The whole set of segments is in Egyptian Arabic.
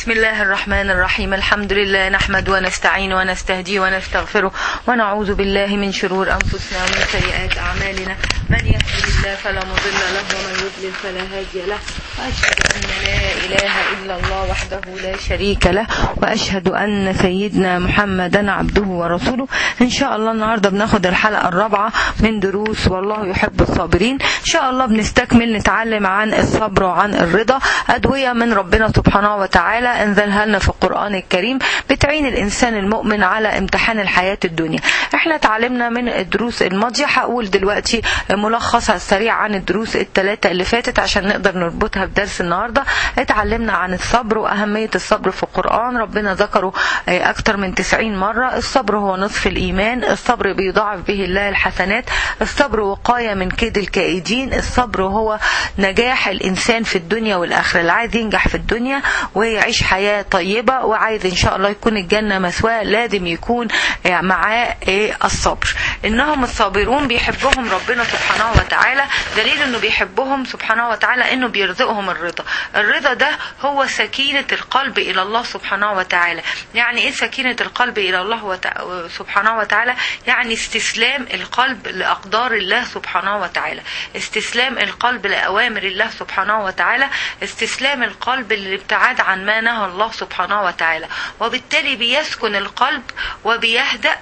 بسم الله الرحمن الرحيم الحمد لله نحمد ونستعين ونستهدي ونستغفره ونعوذ بالله من شرور أنفسنا ومن سيئات أعمالنا من يهده الله فلا مضل له ومن يضلل فلا هادي له وأشهد أن لا إله إلا الله وحده لا شريك له وأشهد أن سيدنا محمدا عبده ورسوله إن شاء الله النهاردة بناخد الحلقة الرابعة من دروس والله يحب الصابرين إن شاء الله بنستكمل نتعلم عن الصبر وعن الرضا أدوية من ربنا سبحانه وتعالى انزلها لنا في القرآن الكريم بتعين الإنسان المؤمن على امتحان الحياة الدنيا احنا اتعلمنا من الدروس الماضية هقول دلوقتي ملخصها السريع عن الدروس الثلاثة اللي فاتت عشان نقدر نربطها بدرس النهاردة اتعلمنا عن الصبر وأهمية الصبر في القرآن ربنا ذكره أكتر من 90 مرة الصبر هو نصف الإيمان الصبر بيضاعف به الله الحسنات الصبر وقاية من كيد الكائدين الصبر هو نجاح الإنسان في الدنيا والآخرة اللي عايز ينجح في الدنيا ويعيش حياة طيبة وعايز إن شاء الله يكون الجنة مسواه لازم يكون معاه الصبر إنهم الصابرون بيحبهم ربنا سبحانه وتعالى دليل إنه بيحبهم سبحانه وتعالى إنه بيرزقهم الرضا الرضا ده هو سكينة القلب إلى الله سبحانه وتعالى يعني إيه سكينة القلب إلى الله وت... سبحانه وتعالى يعني استسلام القلب لأقدار الله سبحانه وتعالى استسلام القلب لأوامر الله سبحانه وتعالى استسلام القلب للابتعاد عن ما نهى الله سبحانه وتعالى وبالتالي بيسكن القلب وبيهدأ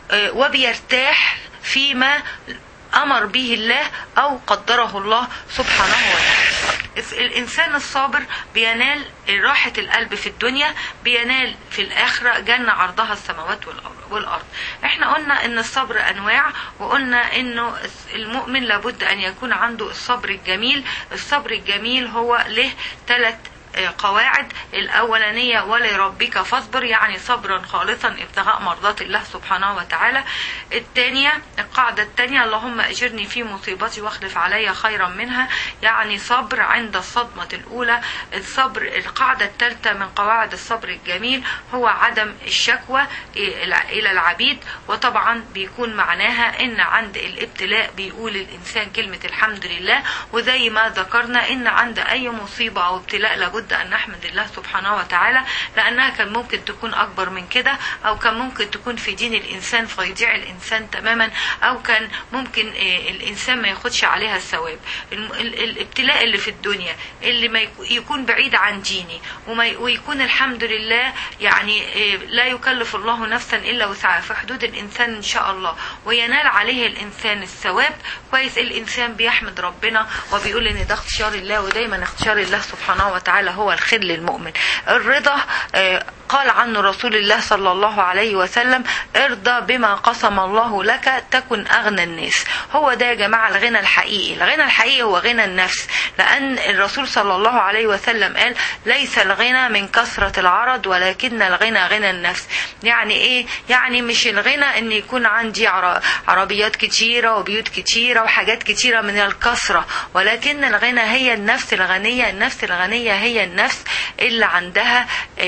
وبيرتاح فيما أمر به الله أو قدره الله سبحانه وتعالى الإنسان الصابر بينال راحة القلب في الدنيا بينال في الآخرة جنة عرضها السماوات والأرض احنا قلنا ان الصبر أنواع وقلنا انه المؤمن لابد أن يكون عنده الصبر الجميل الصبر الجميل هو له ثلاث قواعد الأولانية ولربك فاصبر يعني صبرا خالصا ابتغاء مرضات الله سبحانه وتعالى الثانية القاعدة الثانية اللهم أجرني في مصيبتي واخلف علي خيرا منها يعني صبر عند الصدمة الأولى الصبر القاعدة الثالثة من قواعد الصبر الجميل هو عدم الشكوى إلى العبيد وطبعا بيكون معناها إن عند الابتلاء بيقول الإنسان كلمة الحمد لله وزي ما ذكرنا إن عند أي مصيبة أو ابتلاء لابد لابد أن نحمد الله سبحانه وتعالى لأنها كان ممكن تكون أكبر من كده أو كان ممكن تكون في دين الإنسان فيضيع الإنسان تماما أو كان ممكن الإنسان ما ياخدش عليها الثواب الابتلاء اللي في الدنيا اللي ما يكون بعيد عن ديني وما ويكون الحمد لله يعني لا يكلف الله نفسا إلا وسعها في حدود الإنسان إن شاء الله وينال عليه الإنسان الثواب كويس الإنسان بيحمد ربنا وبيقول إن ده اختيار الله ودايما اختيار الله سبحانه وتعالى هو الخير للمؤمن الرضا قال عنه رسول الله صلى الله عليه وسلم ارضى بما قسم الله لك تكن أغنى الناس هو ده يا جماعة الغنى الحقيقي الغنى الحقيقي هو غنى النفس لأن الرسول صلى الله عليه وسلم قال ليس الغنى من كثرة العرض ولكن الغنى غنى النفس يعني ايه يعني مش الغنى ان يكون عندي عربيات كتيرة وبيوت كتيرة وحاجات كتيرة من الكثرة ولكن الغنى هي النفس الغنية النفس الغنية هي النفس اللي عندها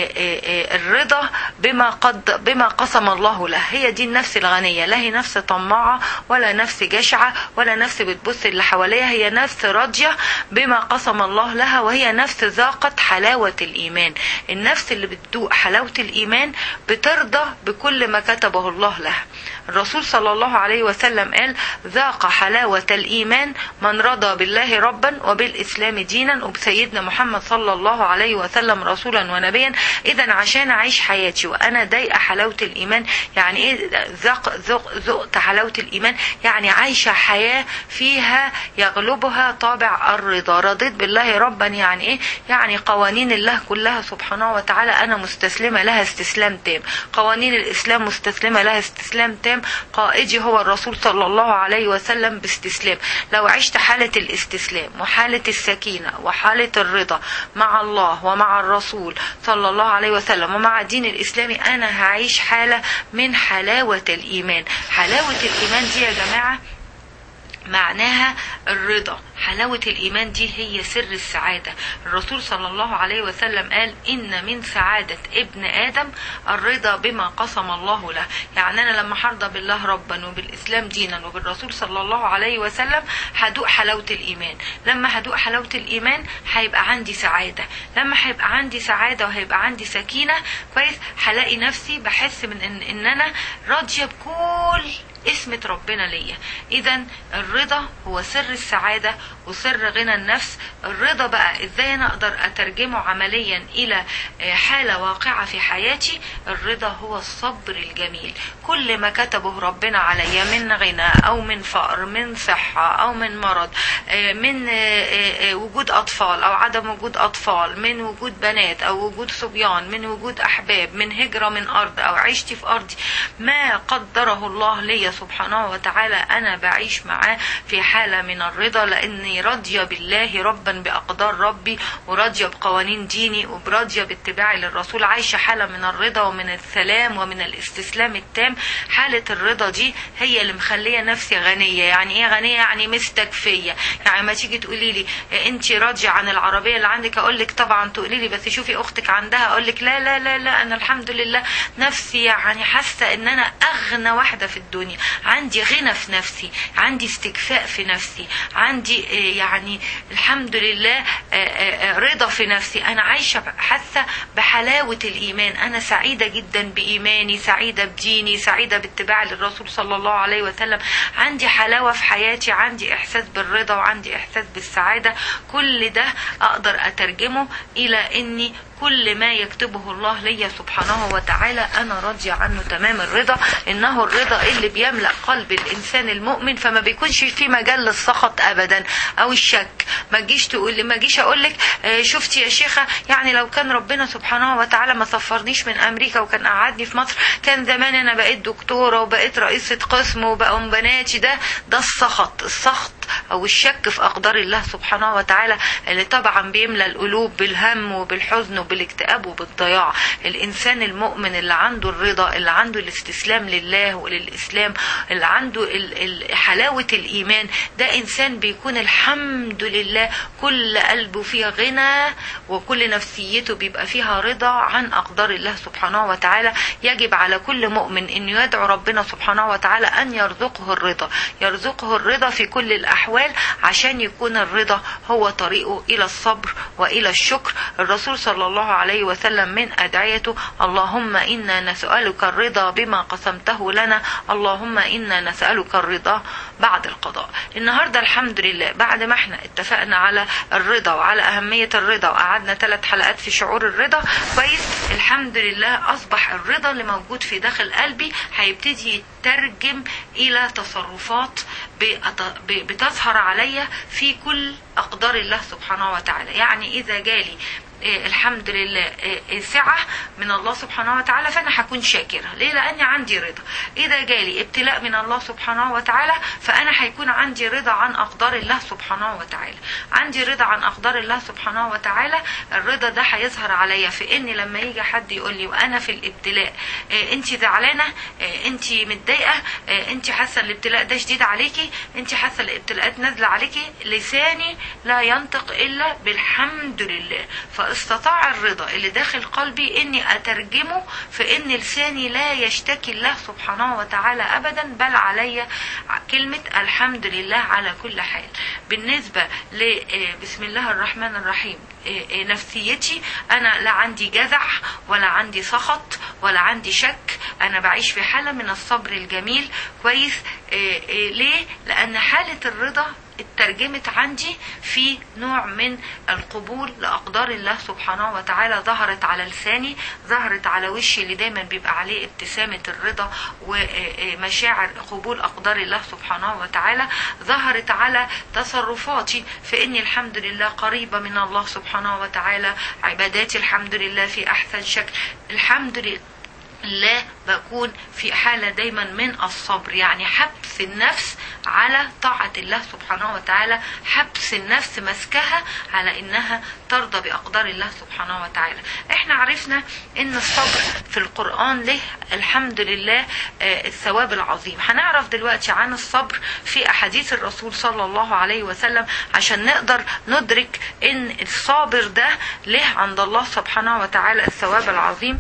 الرضا بما قد بما قسم الله له هي دي النفس الغنيه لا هي نفس طماعه ولا نفس جشعه ولا نفس بتبص اللي حواليها هي نفس راضيه بما قسم الله لها وهي نفس ذاقت حلاوه الايمان النفس اللي بتذوق حلاوه الايمان بترضى بكل ما كتبه الله لها الرسول صلى الله عليه وسلم قال ذاق حلاوة الإيمان من رضى بالله ربا وبالإسلام دينا وبسيدنا محمد صلى الله عليه وسلم رسولا ونبيا إذا عشان أعيش حياتي وأنا ضايقة حلاوة الإيمان يعني إيه ذق ذق ذقت حلاوة الإيمان يعني عايشة حياة فيها يغلبها طابع الرضا رضيت بالله ربا يعني إيه يعني قوانين الله كلها سبحانه وتعالى أنا مستسلمة لها استسلام تام قوانين الإسلام مستسلمة لها استسلام تام قائدي هو الرسول صلى الله عليه وسلم باستسلام لو عشت حالة الاستسلام وحالة السكينة وحالة الرضا مع الله ومع الرسول صلى الله عليه وسلم ومع الدين الإسلامي أنا هعيش حالة من حلاوة الإيمان حلاوة الإيمان دي يا جماعة معناها الرضا حلاوة الإيمان دي هي سر السعادة الرسول صلى الله عليه وسلم قال إن من سعادة ابن آدم الرضا بما قسم الله له يعني أنا لما حرضى بالله ربا وبالإسلام دينا وبالرسول صلى الله عليه وسلم هدوق حلاوة الإيمان لما هدوق حلاوة الإيمان هيبقى عندي سعادة لما هيبقى عندي سعادة وهيبقى عندي سكينة كويس هلاقي نفسي بحس من إن, إن أنا راضية بكل اسمة ربنا ليا اذا الرضا هو سر السعادة وسر غنى النفس الرضا بقى ازاي انا اقدر اترجمه عمليا الى حالة واقعة في حياتي الرضا هو الصبر الجميل كل ما كتبه ربنا عليا من غنى او من فقر من صحة او من مرض من وجود اطفال او عدم وجود اطفال من وجود بنات او وجود صبيان من وجود احباب من هجرة من ارض او عشتي في ارضي ما قدره الله ليا سبحانه وتعالى أنا بعيش معاه في حالة من الرضا لأني راضية بالله ربا بأقدار ربي وراضية بقوانين ديني وراضية باتباعي للرسول عايشة حالة من الرضا ومن السلام ومن الاستسلام التام حالة الرضا دي هي اللي مخلية نفسي غنية يعني ايه غنية يعني مستكفية يعني ما تيجي تقولي لي انت راضية عن العربية اللي عندك اقول لك طبعا تقولي لي بس شوفي اختك عندها اقول لك لا لا لا لا انا الحمد لله نفسي يعني حاسة ان انا اغنى واحدة في الدنيا عندي غنى في نفسي عندي استكفاء في نفسي عندي يعني الحمد لله رضا في نفسي انا عايشه حاسه بحلاوه الايمان انا سعيده جدا بايماني سعيده بديني سعيده باتباعي للرسول صلى الله عليه وسلم عندي حلاوه في حياتي عندي احساس بالرضا وعندي احساس بالسعاده كل ده اقدر اترجمه الى اني كل ما يكتبه الله لي سبحانه وتعالى أنا راضية عنه تمام الرضا إنه الرضا اللي بيملأ قلب الإنسان المؤمن فما بيكونش في مجال للسخط أبدا أو الشك ما تجيش تقول لي ما جيش أقول لك شفتي يا شيخة يعني لو كان ربنا سبحانه وتعالى ما سفرنيش من أمريكا وكان قعدني في مصر كان زمان أنا بقيت دكتورة وبقيت رئيسة قسم وبقوا بناتي ده ده السخط السخط أو الشك في أقدار الله سبحانه وتعالى اللي طبعا بيملى القلوب بالهم وبالحزن وبالاكتئاب وبالضياع الإنسان المؤمن اللي عنده الرضا اللي عنده الاستسلام لله وللإسلام اللي عنده حلاوة الإيمان ده إنسان بيكون الحمد لله كل قلبه فيه غنى وكل نفسيته بيبقى فيها رضا عن أقدار الله سبحانه وتعالى يجب على كل مؤمن أنه يدعو ربنا سبحانه وتعالى أن يرزقه الرضا يرزقه الرضا في كل الأحوال عشان يكون الرضا هو طريقه إلى الصبر وإلى الشكر الرسول صلى الله عليه وسلم من أدعيته اللهم إنا نسألك الرضا بما قسمته لنا اللهم إنا نسألك الرضا بعد القضاء النهاردة الحمد لله بعد ما احنا اتفقنا على الرضا وعلى أهمية الرضا وقعدنا ثلاث حلقات في شعور الرضا كويس الحمد لله أصبح الرضا اللي موجود في داخل قلبي هيبتدي يترجم إلى تصرفات بتظهر عليا في كل أقدار الله سبحانه وتعالى يعني إذا جالي الحمد لله سعة من الله سبحانه وتعالى فأنا هكون شاكرة ليه لأني عندي رضا إذا جالي ابتلاء من الله سبحانه وتعالى فأنا هيكون عندي رضا عن أقدار الله سبحانه وتعالى عندي رضا عن أقدار الله سبحانه وتعالى الرضا ده هيظهر عليا في إن لما يجي حد يقول لي وأنا في الابتلاء أنت زعلانة أنت متضايقة أنت حاسة الابتلاء ده شديد عليكي أنت حاسة الابتلاءات نازلة عليكي لساني لا ينطق إلا بالحمد لله فاستطاع الرضا اللي داخل قلبي اني اترجمه في ان لساني لا يشتكي الله سبحانه وتعالى ابدا بل علي كلمة الحمد لله على كل حال بالنسبة ل بسم الله الرحمن الرحيم نفسيتي انا لا عندي جزع ولا عندي سخط ولا عندي شك انا بعيش في حالة من الصبر الجميل كويس ليه لان حالة الرضا اترجمت عندي في نوع من القبول لأقدار الله سبحانه وتعالى ظهرت على لساني ظهرت على وشي اللي دايما بيبقى عليه ابتسامة الرضا ومشاعر قبول أقدار الله سبحانه وتعالى ظهرت على تصرفاتي في أني الحمد لله قريبة من الله سبحانه وتعالى عباداتي الحمد لله في أحسن شكل الحمد لله لا بكون في حالة دايما من الصبر يعني حبس النفس على طاعة الله سبحانه وتعالى حبس النفس مسكها على انها ترضى بأقدار الله سبحانه وتعالى احنا عرفنا ان الصبر في القرآن له الحمد لله آه، الثواب العظيم هنعرف دلوقتي عن الصبر في احاديث الرسول صلى الله عليه وسلم عشان نقدر ندرك ان الصابر ده له عند الله سبحانه وتعالى الثواب العظيم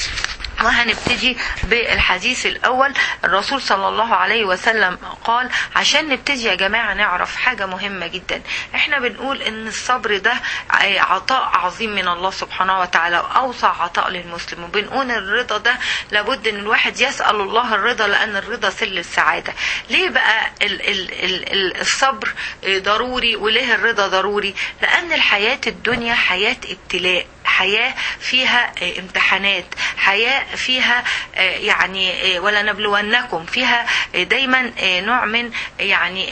وهنبتدي بالحديث الأول الرسول صلى الله عليه وسلم قال عشان نبتدي يا جماعة نعرف حاجة مهمة جدا احنا بنقول ان الصبر ده عطاء عظيم من الله سبحانه وتعالى وأوسع عطاء للمسلم وبنقول الرضا ده لابد ان الواحد يسأل الله الرضا لأن الرضا سل السعادة ليه بقى ال ال ال ال الصبر ضروري وليه الرضا ضروري لأن الحياة الدنيا حياة ابتلاء حياة فيها امتحانات حياة فيها يعني ولا نبلونكم فيها دايما نوع من يعني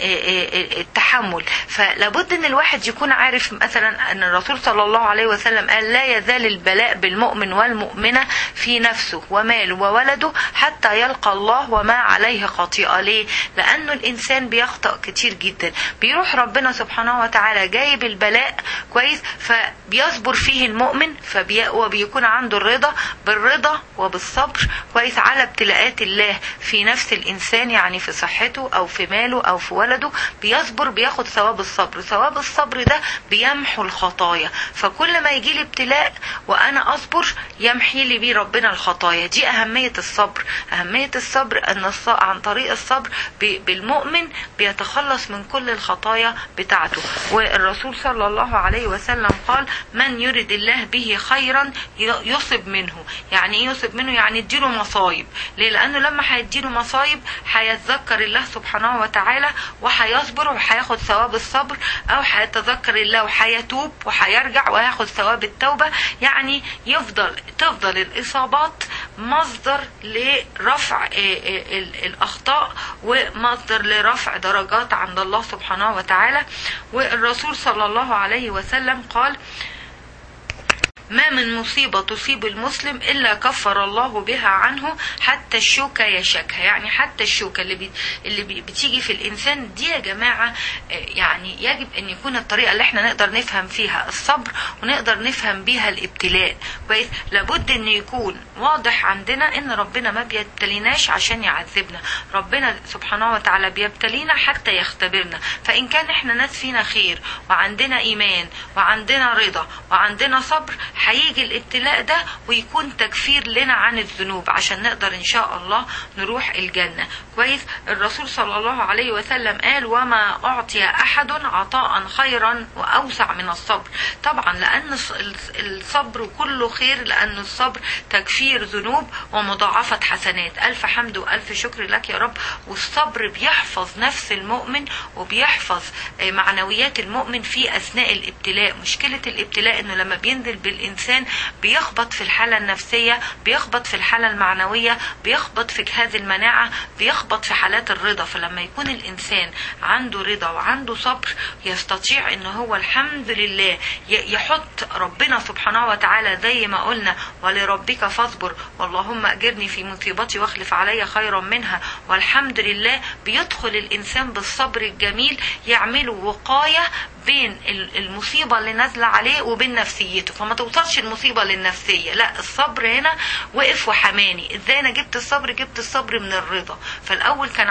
التحمل فلابد ان الواحد يكون عارف مثلا ان الرسول صلى الله عليه وسلم قال لا يزال البلاء بالمؤمن والمؤمنة في نفسه وماله وولده حتى يلقى الله وما عليه خطيئة ليه لانه الانسان بيخطأ كتير جدا بيروح ربنا سبحانه وتعالى جايب البلاء كويس فبيصبر فيه المؤمن فبي وبيكون عنده الرضا بالرضا وبالصبر كويس على ابتلاءات الله في نفس الانسان يعني في صحته او في ماله او في ولده بيصبر بياخد ثواب الصبر ثواب الصبر ده بيمحو الخطايا فكل ما يجي لي ابتلاء وانا اصبر يمحي لي بيه ربنا الخطايا دي اهميه الصبر اهميه الصبر ان الص... عن طريق الصبر ب... بالمؤمن بيتخلص من كل الخطايا بتاعته والرسول صلى الله عليه وسلم قال من يرد الله به خيرا يصب منه يعني ايه يصب منه يعني يديله مصايب ليه لانه لما هيديله مصايب هيتذكر الله سبحانه وتعالى وهيصبر وهياخد ثواب الصبر او هيتذكر الله وهيتوب وهيرجع وهياخد ثواب التوبه يعني يفضل تفضل الاصابات مصدر لرفع الاخطاء ومصدر لرفع درجات عند الله سبحانه وتعالى والرسول صلى الله عليه وسلم قال ما من مصيبة تصيب المسلم إلا كفر الله بها عنه حتى الشوكة يشكها يعني حتى الشوكة اللي, بي اللي بي بتيجي في الإنسان دي يا جماعة يعني يجب أن يكون الطريقة اللي احنا نقدر نفهم فيها الصبر ونقدر نفهم بيها الابتلاء كويس لابد أن يكون واضح عندنا أن ربنا ما بيبتليناش عشان يعذبنا ربنا سبحانه وتعالى بيبتلينا حتى يختبرنا فإن كان احنا ناس فينا خير وعندنا إيمان وعندنا رضا وعندنا صبر هيجي الابتلاء ده ويكون تكفير لنا عن الذنوب عشان نقدر ان شاء الله نروح الجنة كويس الرسول صلى الله عليه وسلم قال وما اعطي احد عطاء خيرا واوسع من الصبر طبعا لان الصبر كله خير لان الصبر تكفير ذنوب ومضاعفة حسنات الف حمد والف شكر لك يا رب والصبر بيحفظ نفس المؤمن وبيحفظ معنويات المؤمن في اثناء الابتلاء مشكلة الابتلاء انه لما بينزل بالإنسان الإنسان بيخبط في الحالة النفسية بيخبط في الحالة المعنوية بيخبط في جهاز المناعة بيخبط في حالات الرضا فلما يكون الإنسان عنده رضا وعنده صبر يستطيع إن هو الحمد لله يحط ربنا سبحانه وتعالى زي ما قلنا ولربك فاصبر واللهم أجرني في مصيبتي واخلف علي خيرا منها والحمد لله بيدخل الإنسان بالصبر الجميل يعمله وقاية بين المصيبة اللي نازلة عليه وبين نفسيته فما توصلش المصيبة للنفسية لا الصبر هنا وقف وحماني ازاي انا جبت الصبر جبت الصبر من الرضا فالاول كان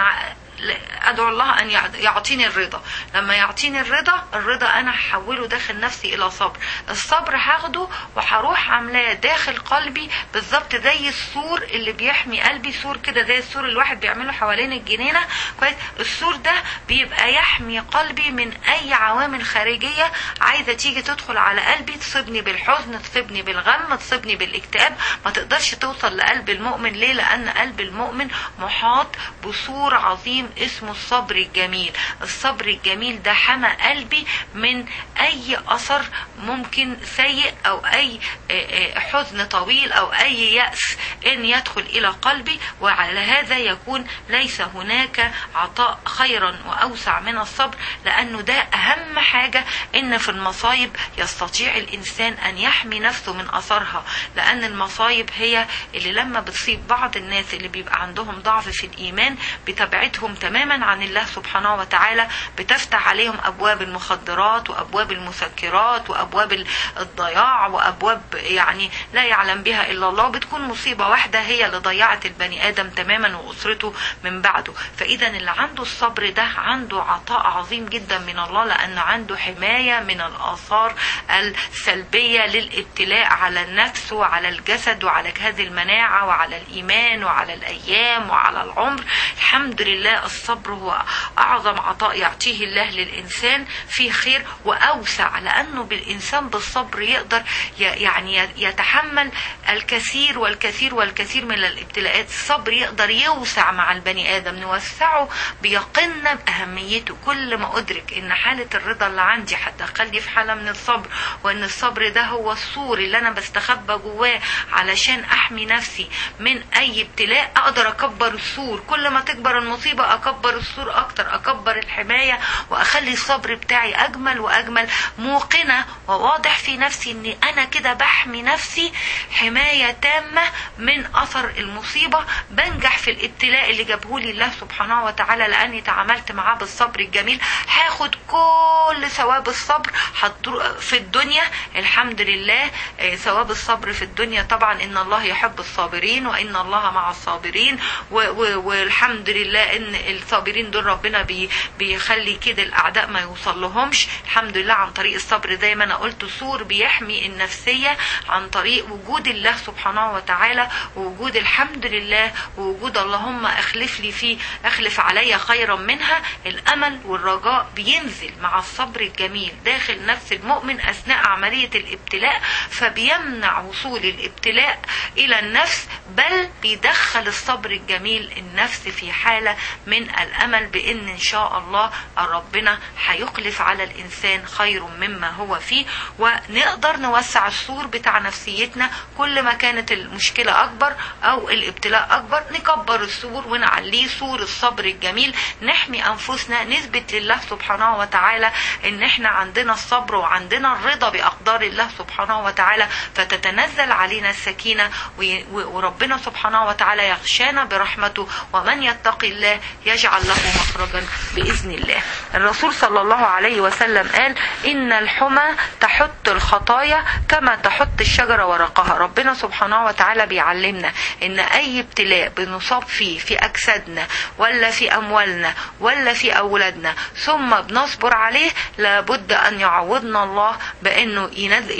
ادعو الله ان يعطيني الرضا لما يعطيني الرضا الرضا انا هحوله داخل نفسي الى صبر الصبر هاخده وهروح عاملاه داخل قلبي بالظبط زي السور اللي بيحمي قلبي سور كده زي السور اللي الواحد بيعمله حوالين الجنينه كويس السور ده بيبقى يحمي قلبي من اي عوامل خارجيه عايزه تيجي تدخل على قلبي تصيبني بالحزن تصيبني بالغم تصيبني بالاكتئاب ما تقدرش توصل لقلب المؤمن ليه لان قلب المؤمن محاط بسور عظيم اسمه الصبر الجميل الصبر الجميل ده حمى قلبي من اي اثر ممكن سيء او اي حزن طويل او اي يأس ان يدخل الى قلبي وعلى هذا يكون ليس هناك عطاء خيرا واوسع من الصبر لانه ده اهم حاجه ان في المصايب يستطيع الانسان ان يحمي نفسه من اثرها لان المصايب هي اللي لما بتصيب بعض الناس اللي بيبقى عندهم ضعف في الايمان بتبعدهم تماما عن الله سبحانه وتعالى بتفتح عليهم ابواب المخدرات وابواب المسكرات وابواب الضياع وابواب يعني لا يعلم بها الا الله بتكون مصيبه واحده هي اللي ضيعت البني ادم تماما واسرته من بعده فاذا اللي عنده الصبر ده عنده عطاء عظيم جدا من الله لان عنده حمايه من الاثار السلبيه للابتلاء على النفس وعلى الجسد وعلى جهاز المناعه وعلى الايمان وعلى الايام وعلى العمر الحمد لله الصبر هو اعظم عطاء يعطيه الله للانسان في خير واوسع لانه بالانسان بالصبر يقدر يعني يتحمل الكثير والكثير والكثير من الابتلاءات الصبر يقدر يوسع مع البني ادم نوسعه بيقنا باهميته كل ما ادرك ان حاله الرضا اللي عندي هتدخلني في حاله من الصبر وان الصبر ده هو السور اللي انا بستخبى جواه علشان احمي نفسي من اي ابتلاء اقدر اكبر السور كل ما تكبر المصيبه اكبر السور اكتر اكبر الحمايه واخلي الصبر بتاعي اجمل واجمل موقنه وواضح في نفسي ان انا كده بحمي نفسي حمايه تامه من اثر المصيبه بنجح في الابتلاء اللي جابهولي الله سبحانه وتعالى لاني تعاملت معاه بالصبر الجميل هاخد كل ثواب الصبر في الدنيا الحمد لله ثواب الصبر في الدنيا طبعا ان الله يحب الصابرين وان الله مع الصابرين والحمد لله ان الصابرين دول ربنا بي بيخلي كده الاعداء ما يوصل لهمش الحمد لله عن طريق الصبر زي ما انا قلت سور بيحمي النفسيه عن طريق وجود الله سبحانه وتعالى ووجود الحمد لله ووجود اللهم اخلف لي فيه اخلف علي خيرا منها الامل والرجاء بينزل مع الصبر الجميل داخل نفس المؤمن اثناء عمليه الابتلاء فبيمنع وصول الابتلاء الى النفس بل بيدخل الصبر الجميل النفس في حاله من الامل بان ان شاء الله ربنا هيخلف على الانسان خير مما هو فيه ونقدر نوسع السور بتاع نفسيتنا كل ما كانت المشكله اكبر او الابتلاء اكبر نكبر السور ونعليه سور الصبر الجميل نحمي انفسنا نثبت لله سبحانه وتعالى ان احنا عندنا الصبر وعندنا الرضا باقدار الله سبحانه وتعالى فتتنزل علينا السكينه وربنا سبحانه وتعالى يغشانا برحمته ومن يتق الله يجعل له مخرجا باذن الله الرسول صلى الله عليه وسلم قال ان الحمى تحط الخطايا كما تحط الشجره ورقها ربنا سبحانه وتعالى بيعلمنا ان اي ابتلاء بنصاب فيه في اجسادنا ولا في اموالنا ولا في اولادنا ثم بنصبر عليه لابد ان يعوضنا الله بانه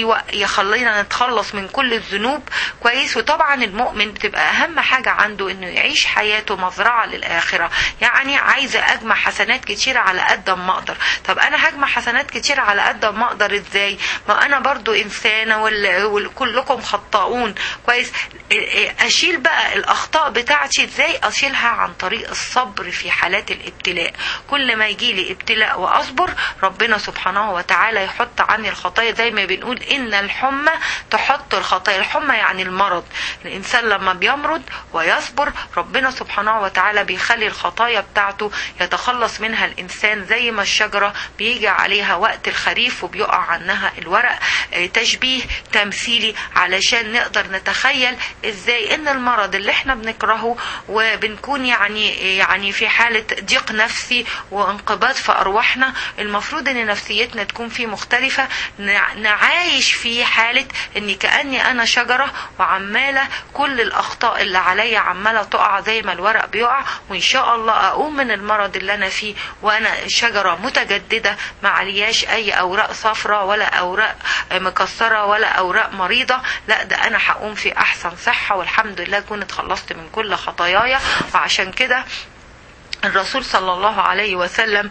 يخلينا نتخلص من كل الذنوب كويس وطبعا المؤمن بتبقى اهم حاجه عنده انه يعيش حياته مزرعه للاخره يعني عايزه اجمع حسنات كتيره على قد ما اقدر طب انا هجمع حسنات كتيره على قد ما اقدر ازاي ما انا برضو انسانه وكلكم خطاؤون كويس اشيل بقى الاخطاء بتاعتي ازاي اشيلها عن طريق الصبر في حالات الابتلاء كل ما يجي لي ابتلاء واصبر ربنا سبحانه وتعالى يحط عني الخطايا زي ما بنقول ان الحمى تحط الخطايا الحمى يعني المرض الانسان لما بيمرض ويصبر ربنا سبحانه وتعالى بيخلي الخطايا بتاعته يتخلص منها الانسان زي ما الشجره بيجي عليها وقت الخريف وبيقع عنها الورق تشبيه تمثيلي علشان نقدر نتخيل ازاي ان المرض اللي احنا بنكرهه وبنكون يعني يعني في حاله ضيق نفسي وانقباض في ارواحنا المفروض ان نفسيتنا تكون فيه مختلفه نعايش في حاله اني كاني انا شجره وعماله كل الاخطاء اللي عليا عماله تقع زي ما الورق بيقع وان شاء الله اقوم من المرض اللي انا فيه وانا شجره متجدده ما علياش اي اوراق صفراء ولا اوراق مكسره ولا اوراق مريضه لا ده انا هقوم في احسن صحه والحمد لله كنت اتخلصت من كل خطاياي وعشان كده الرسول صلى الله عليه وسلم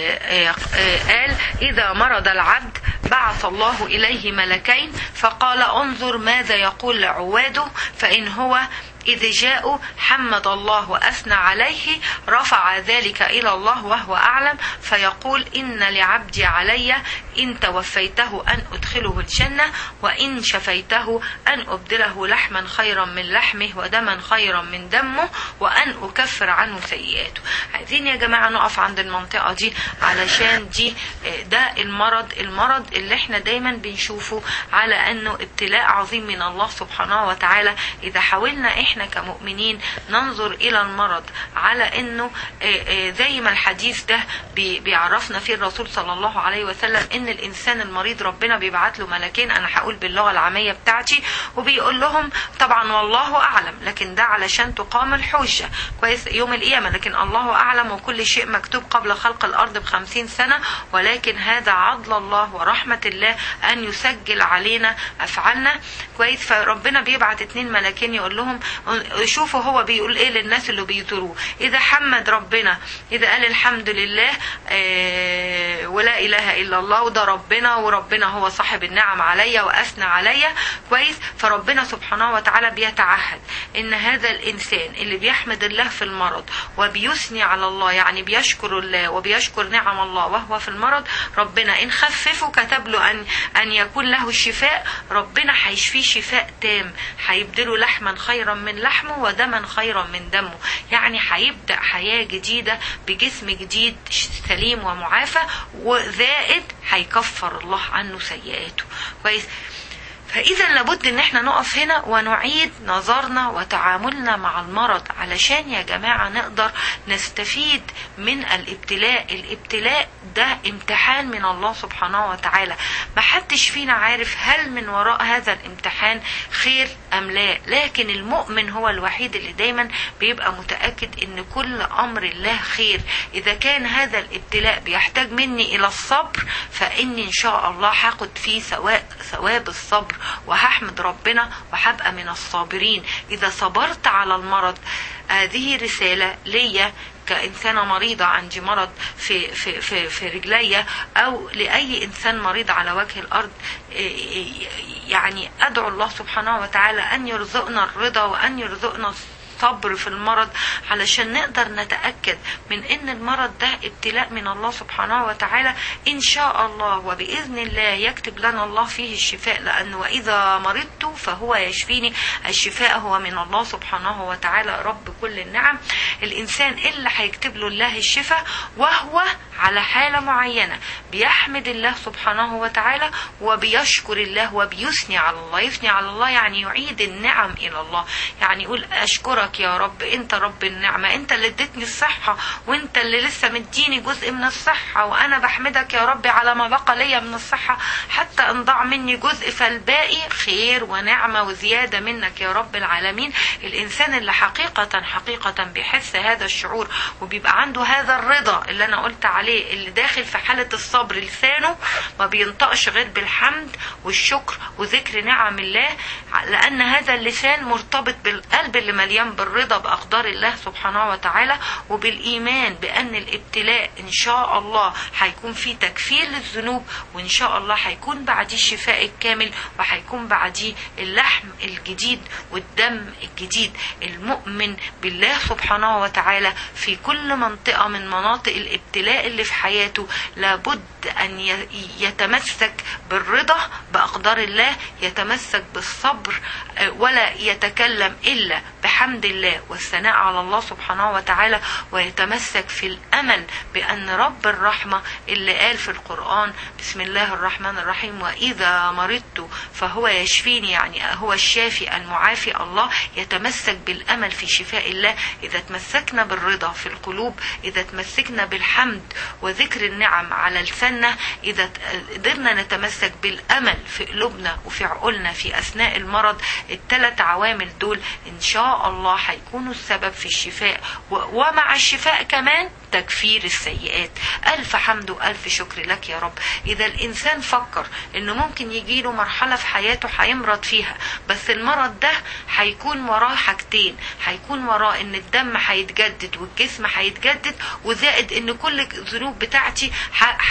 قال إذا مرض العبد بعث الله إليه ملكين فقال انظر ماذا يقول لعواده فإن هو إذ جاءوا حمد الله وأثنى عليه رفع ذلك إلى الله وهو أعلم فيقول إن لعبدي علي إن توفيته أن أدخله الجنة وإن شفيته أن أبدله لحما خيرا من لحمه ودما خيرا من دمه وأن أكفر عنه سيئاته عايزين يا جماعة نقف عند المنطقة دي علشان دي ده المرض المرض اللي احنا دايما بنشوفه على أنه ابتلاء عظيم من الله سبحانه وتعالى إذا حاولنا احنا كمؤمنين ننظر إلى المرض على أنه زي ما الحديث ده بيعرفنا فيه الرسول صلى الله عليه وسلم ان الانسان المريض ربنا بيبعت له ملكين انا هقول باللغه العاميه بتاعتي وبيقول لهم طبعا والله اعلم لكن ده علشان تقام الحجه كويس يوم القيامه لكن الله اعلم وكل شيء مكتوب قبل خلق الارض بخمسين سنه ولكن هذا عدل الله ورحمه الله ان يسجل علينا افعالنا كويس فربنا بيبعت اتنين ملكين يقول لهم شوفوا هو بيقول ايه للناس اللي بيزوروه اذا حمد ربنا اذا قال الحمد لله آه ولا اله الا الله وده ربنا وربنا هو صاحب النعم عليا واثنى عليا كويس فربنا سبحانه وتعالى بيتعهد ان هذا الانسان اللي بيحمد الله في المرض وبيثني على الله يعني بيشكر الله وبيشكر نعم الله وهو في المرض ربنا ان خففه كتب له ان ان يكون له الشفاء ربنا هيشفيه شفاء تام هيبدله لحما خيرا من لحمه ودما خيرا من دمه يعني هيبدا حياه جديده بجسم جديد سليم ومعافى وزائد هيكفر الله عنه سيئاته كويس فإذا لابد إن احنا نقف هنا ونعيد نظرنا وتعاملنا مع المرض علشان يا جماعة نقدر نستفيد من الابتلاء الابتلاء ده امتحان من الله سبحانه وتعالى محدش فينا عارف هل من وراء هذا الامتحان خير أم لا لكن المؤمن هو الوحيد اللي دايما بيبقى متأكد إن كل أمر الله خير إذا كان هذا الابتلاء بيحتاج مني إلى الصبر فإني إن شاء الله هاخد فيه سواء ثواب الصبر وهحمد ربنا وهبقى من الصابرين إذا صبرت على المرض هذه رسالة ليا كإنسانة مريضة عندي مرض في, في, في, في رجليا أو لأي إنسان مريض على وجه الأرض يعني أدعو الله سبحانه وتعالى أن يرزقنا الرضا وأن يرزقنا الصبر في المرض علشان نقدر نتأكد من ان المرض ده ابتلاء من الله سبحانه وتعالى ان شاء الله وبإذن الله يكتب لنا الله فيه الشفاء لأن وإذا مرضت فهو يشفيني الشفاء هو من الله سبحانه وتعالى رب كل النعم الإنسان اللي هيكتب له الله الشفاء وهو على حالة معينة بيحمد الله سبحانه وتعالى وبيشكر الله وبيثني على الله يثني على الله يعني يعيد النعم إلى الله يعني يقول أشكرك يا رب أنت رب النعمة أنت اللي اديتني الصحة وأنت اللي لسه مديني جزء من الصحة وأنا بحمدك يا رب على ما بقى ليا من الصحة حتى إن ضاع مني جزء فالباقي خير ونعمة وزيادة منك يا رب العالمين الإنسان اللي حقيقة حقيقة بيحس هذا الشعور وبيبقى عنده هذا الرضا اللي أنا قلت عليه اللي داخل في حالة الصبر لسانه ما بينطقش غير بالحمد والشكر وذكر نعم الله لأن هذا اللسان مرتبط بالقلب اللي مليان بالرضا بأقدار الله سبحانه وتعالى وبالإيمان بأن الابتلاء إن شاء الله هيكون فيه تكفير للذنوب وإن شاء الله هيكون بعديه الشفاء الكامل وهيكون بعديه اللحم الجديد والدم الجديد المؤمن بالله سبحانه وتعالى في كل منطقة من مناطق الابتلاء اللي في حياته لابد أن يتمسك بالرضا بأقدار الله يتمسك بالصبر ولا يتكلم إلا بحمد الله والثناء على الله سبحانه وتعالى ويتمسك في الأمل بأن رب الرحمة اللي قال في القرآن بسم الله الرحمن الرحيم وإذا مرضت فهو يشفيني يعني هو الشافي المعافي الله يتمسك بالأمل في شفاء الله إذا تمسكنا بالرضا في القلوب إذا تمسكنا بالحمد وذكر النعم على لساننا إذا قدرنا نتمسك بالأمل في قلوبنا وفي عقولنا في أثناء المرض الثلاث عوامل دول إن شاء الله هيكونوا السبب في الشفاء ومع الشفاء كمان تكفير السيئات ألف حمد وألف شكر لك يا رب إذا الإنسان فكر إنه ممكن يجيله مرحلة في حياته هيمرض فيها بس المرض ده هيكون وراه حاجتين هيكون وراه إن الدم هيتجدد والجسم هيتجدد وزائد إن كل الذنوب بتاعتي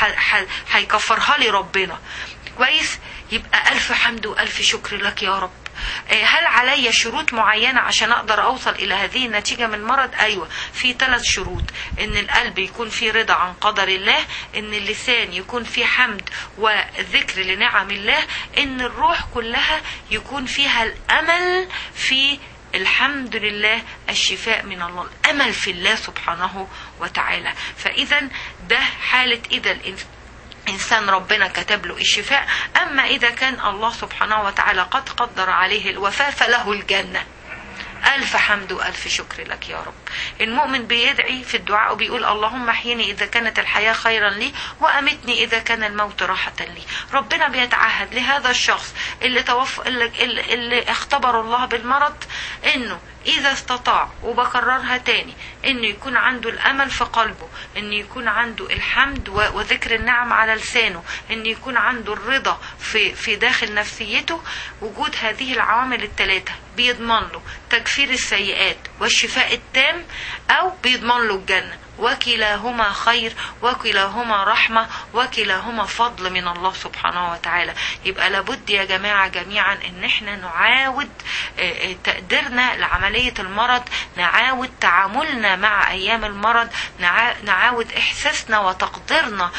هيكفرها لي ربنا كويس يبقى ألف حمد وألف شكر لك يا رب آه، هل علي شروط معينة عشان أقدر أوصل إلى هذه النتيجة من المرض أيوة في ثلاث شروط إن القلب يكون فيه رضا عن قدر الله إن اللسان يكون فيه حمد وذكر لنعم الله إن الروح كلها يكون فيها الأمل في الحمد لله الشفاء من الله الأمل في الله سبحانه وتعالى فإذا ده حالة إذا الإنسان إنسان ربنا كتب له الشفاء أما إذا كان الله سبحانه وتعالى قد قدر عليه الوفاة فله الجنة ألف حمد وألف شكر لك يا رب المؤمن بيدعي في الدعاء وبيقول اللهم احيني إذا كانت الحياة خيرا لي وأمتني إذا كان الموت راحة لي ربنا بيتعهد لهذا الشخص اللي, توف... اللي, اللي, اللي اختبر الله بالمرض إنه إذا استطاع وبكررها تاني إنه يكون عنده الأمل في قلبه إنه يكون عنده الحمد و- وذكر النعم على لسانه إنه يكون عنده الرضا في في داخل نفسيته وجود هذه العوامل الثلاثة بيضمن له تكفير السيئات والشفاء التام أو بيضمن له الجنة وكلاهما خير وكلاهما رحمة وكلاهما فضل من الله سبحانه وتعالى يبقى لابد يا جماعة جميعا ان احنا نعاود آه، آه، تقديرنا لعملية المرض نعاود تعاملنا مع ايام المرض نعا- نعاود احساسنا وتقديرنا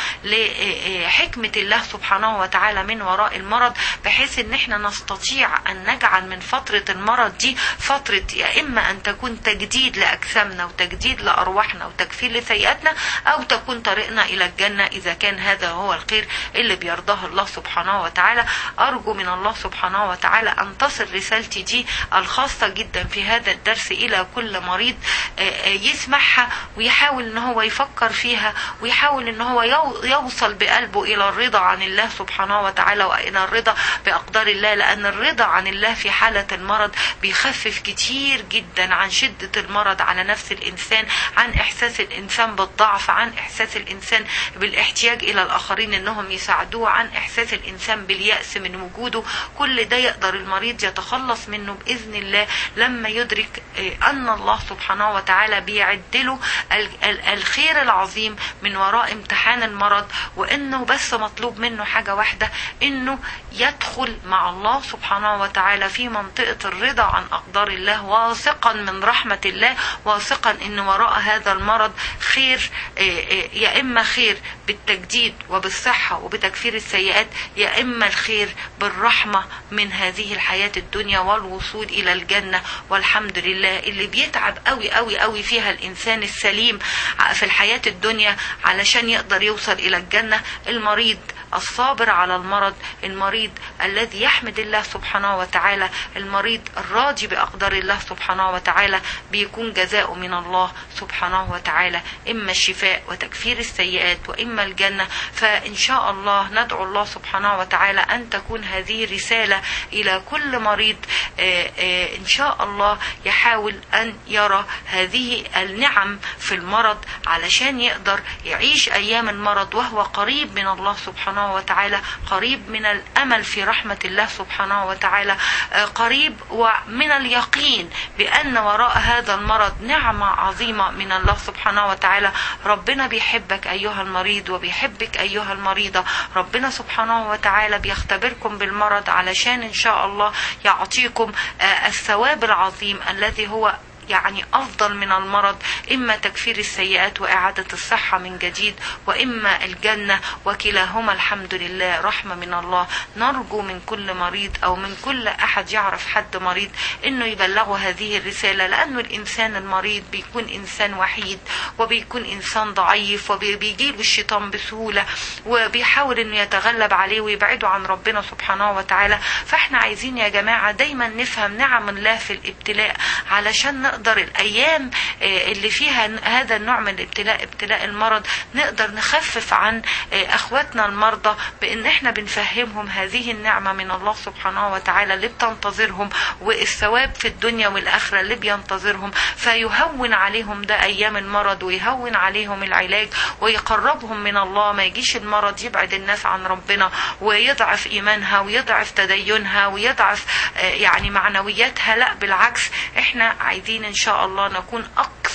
لحكمة الله سبحانه وتعالى من وراء المرض بحيث ان احنا نستطيع ان نجعل من فترة المرض دي فترة يا اما ان تكون تجديد لاجسامنا وتجديد لارواحنا وتكفير لسيئاتنا او تكون طريقنا الى الجنة اذا كان هذا هو الخير اللي بيرضاه الله سبحانه وتعالى ارجو من الله سبحانه وتعالى ان تصل رسالتي دي الخاصة جدا في هذا الدرس الى كل مريض آه، آه، يسمعها ويحاول ان هو يفكر فيها ويحاول ان هو يو- يوصل بقلبه الى الرضا عن الله سبحانه وتعالى والى الرضا باقدار الله لان الرضا عن الله في حالة المرض بيخفف كتير جدا عن شدة المرض على نفس الانسان عن احساس الانسان بالضعف عن احساس الانسان بالاحتياج الى الاخرين انهم يساعدوه عن احساس الانسان باليأس من وجوده كل ده يقدر المريض يتخلص منه باذن الله لما يدرك آه، ان الله سبحانه وتعالى بيعدله ال- ال- الخير العظيم من وراء امتحان المرض وانه بس مطلوب منه حاجة واحدة انه يدخل مع الله سبحانه وتعالى في منطقة الرضا عن اقدار الله واثقا من رحمة الله واثقا ان وراء هذا المرض خير آه، آه، يا اما خير بالتجديد وبالصحة وبتكفير السيئات يا اما الخير بالرحمة من هذه الحياة الدنيا والوصول الى الجنة والحمد لله اللي بيتعب قوي قوي قوي فيها الانسان السليم في الحياة الدنيا علشان يقدر يوصل الى الجنة المريض الصابر على المرض المريض الذي يحمد الله سبحانه وتعالى المريض الراضي بأقدار الله سبحانه وتعالى بيكون جزاؤه من الله سبحانه وتعالى إما الشفاء وتكفير السيئات وإما الجنة فإن شاء الله ندعو الله سبحانه وتعالى أن تكون هذه رسالة إلى كل مريض آه، آه، إن شاء الله يحاول أن يرى هذه النعم في المرض علشان يقدر يعيش أيام المرض وهو قريب من الله سبحانه وتعالى قريب من الأمل في رحمة الله سبحانه وتعالى آه، قريب ومن اليقين بأن وراء هذا المرض نعمة عظيمة من الله سبحانه وتعالى ربنا بيحبك أيها المريض وبيحبك أيها المريضة ربنا سبحانه وتعالى بيختبركم بالمرض علشان إن شاء الله يعطيكم آه، الثواب العظيم الذي هو يعني أفضل من المرض إما تكفير السيئات وإعادة الصحة من جديد وإما الجنة وكلاهما الحمد لله رحمة من الله نرجو من كل مريض أو من كل أحد يعرف حد مريض إنه يبلغه هذه الرسالة لأنه الإنسان المريض بيكون إنسان وحيد وبيكون إنسان ضعيف وبيجيله الشيطان بسهولة وبيحاول إنه يتغلب عليه ويبعده عن ربنا سبحانه وتعالى فإحنا عايزين يا جماعة دايما نفهم نعم الله في الابتلاء علشان نقدر الأيام آه، اللي فيها هذا النوع من الابتلاء ابتلاء المرض نقدر نخفف عن آه، أخواتنا المرضى بأن احنا بنفهمهم هذه النعمة من الله سبحانه وتعالى اللي بتنتظرهم والثواب في الدنيا والآخرة اللي بينتظرهم فيهون عليهم ده أيام المرض ويهون عليهم العلاج ويقربهم من الله ما يجيش المرض يبعد الناس عن ربنا ويضعف إيمانها ويضعف تدينها ويضعف آه، يعني معنوياتها لا بالعكس احنا عايزين ان شاء الله نكون اكثر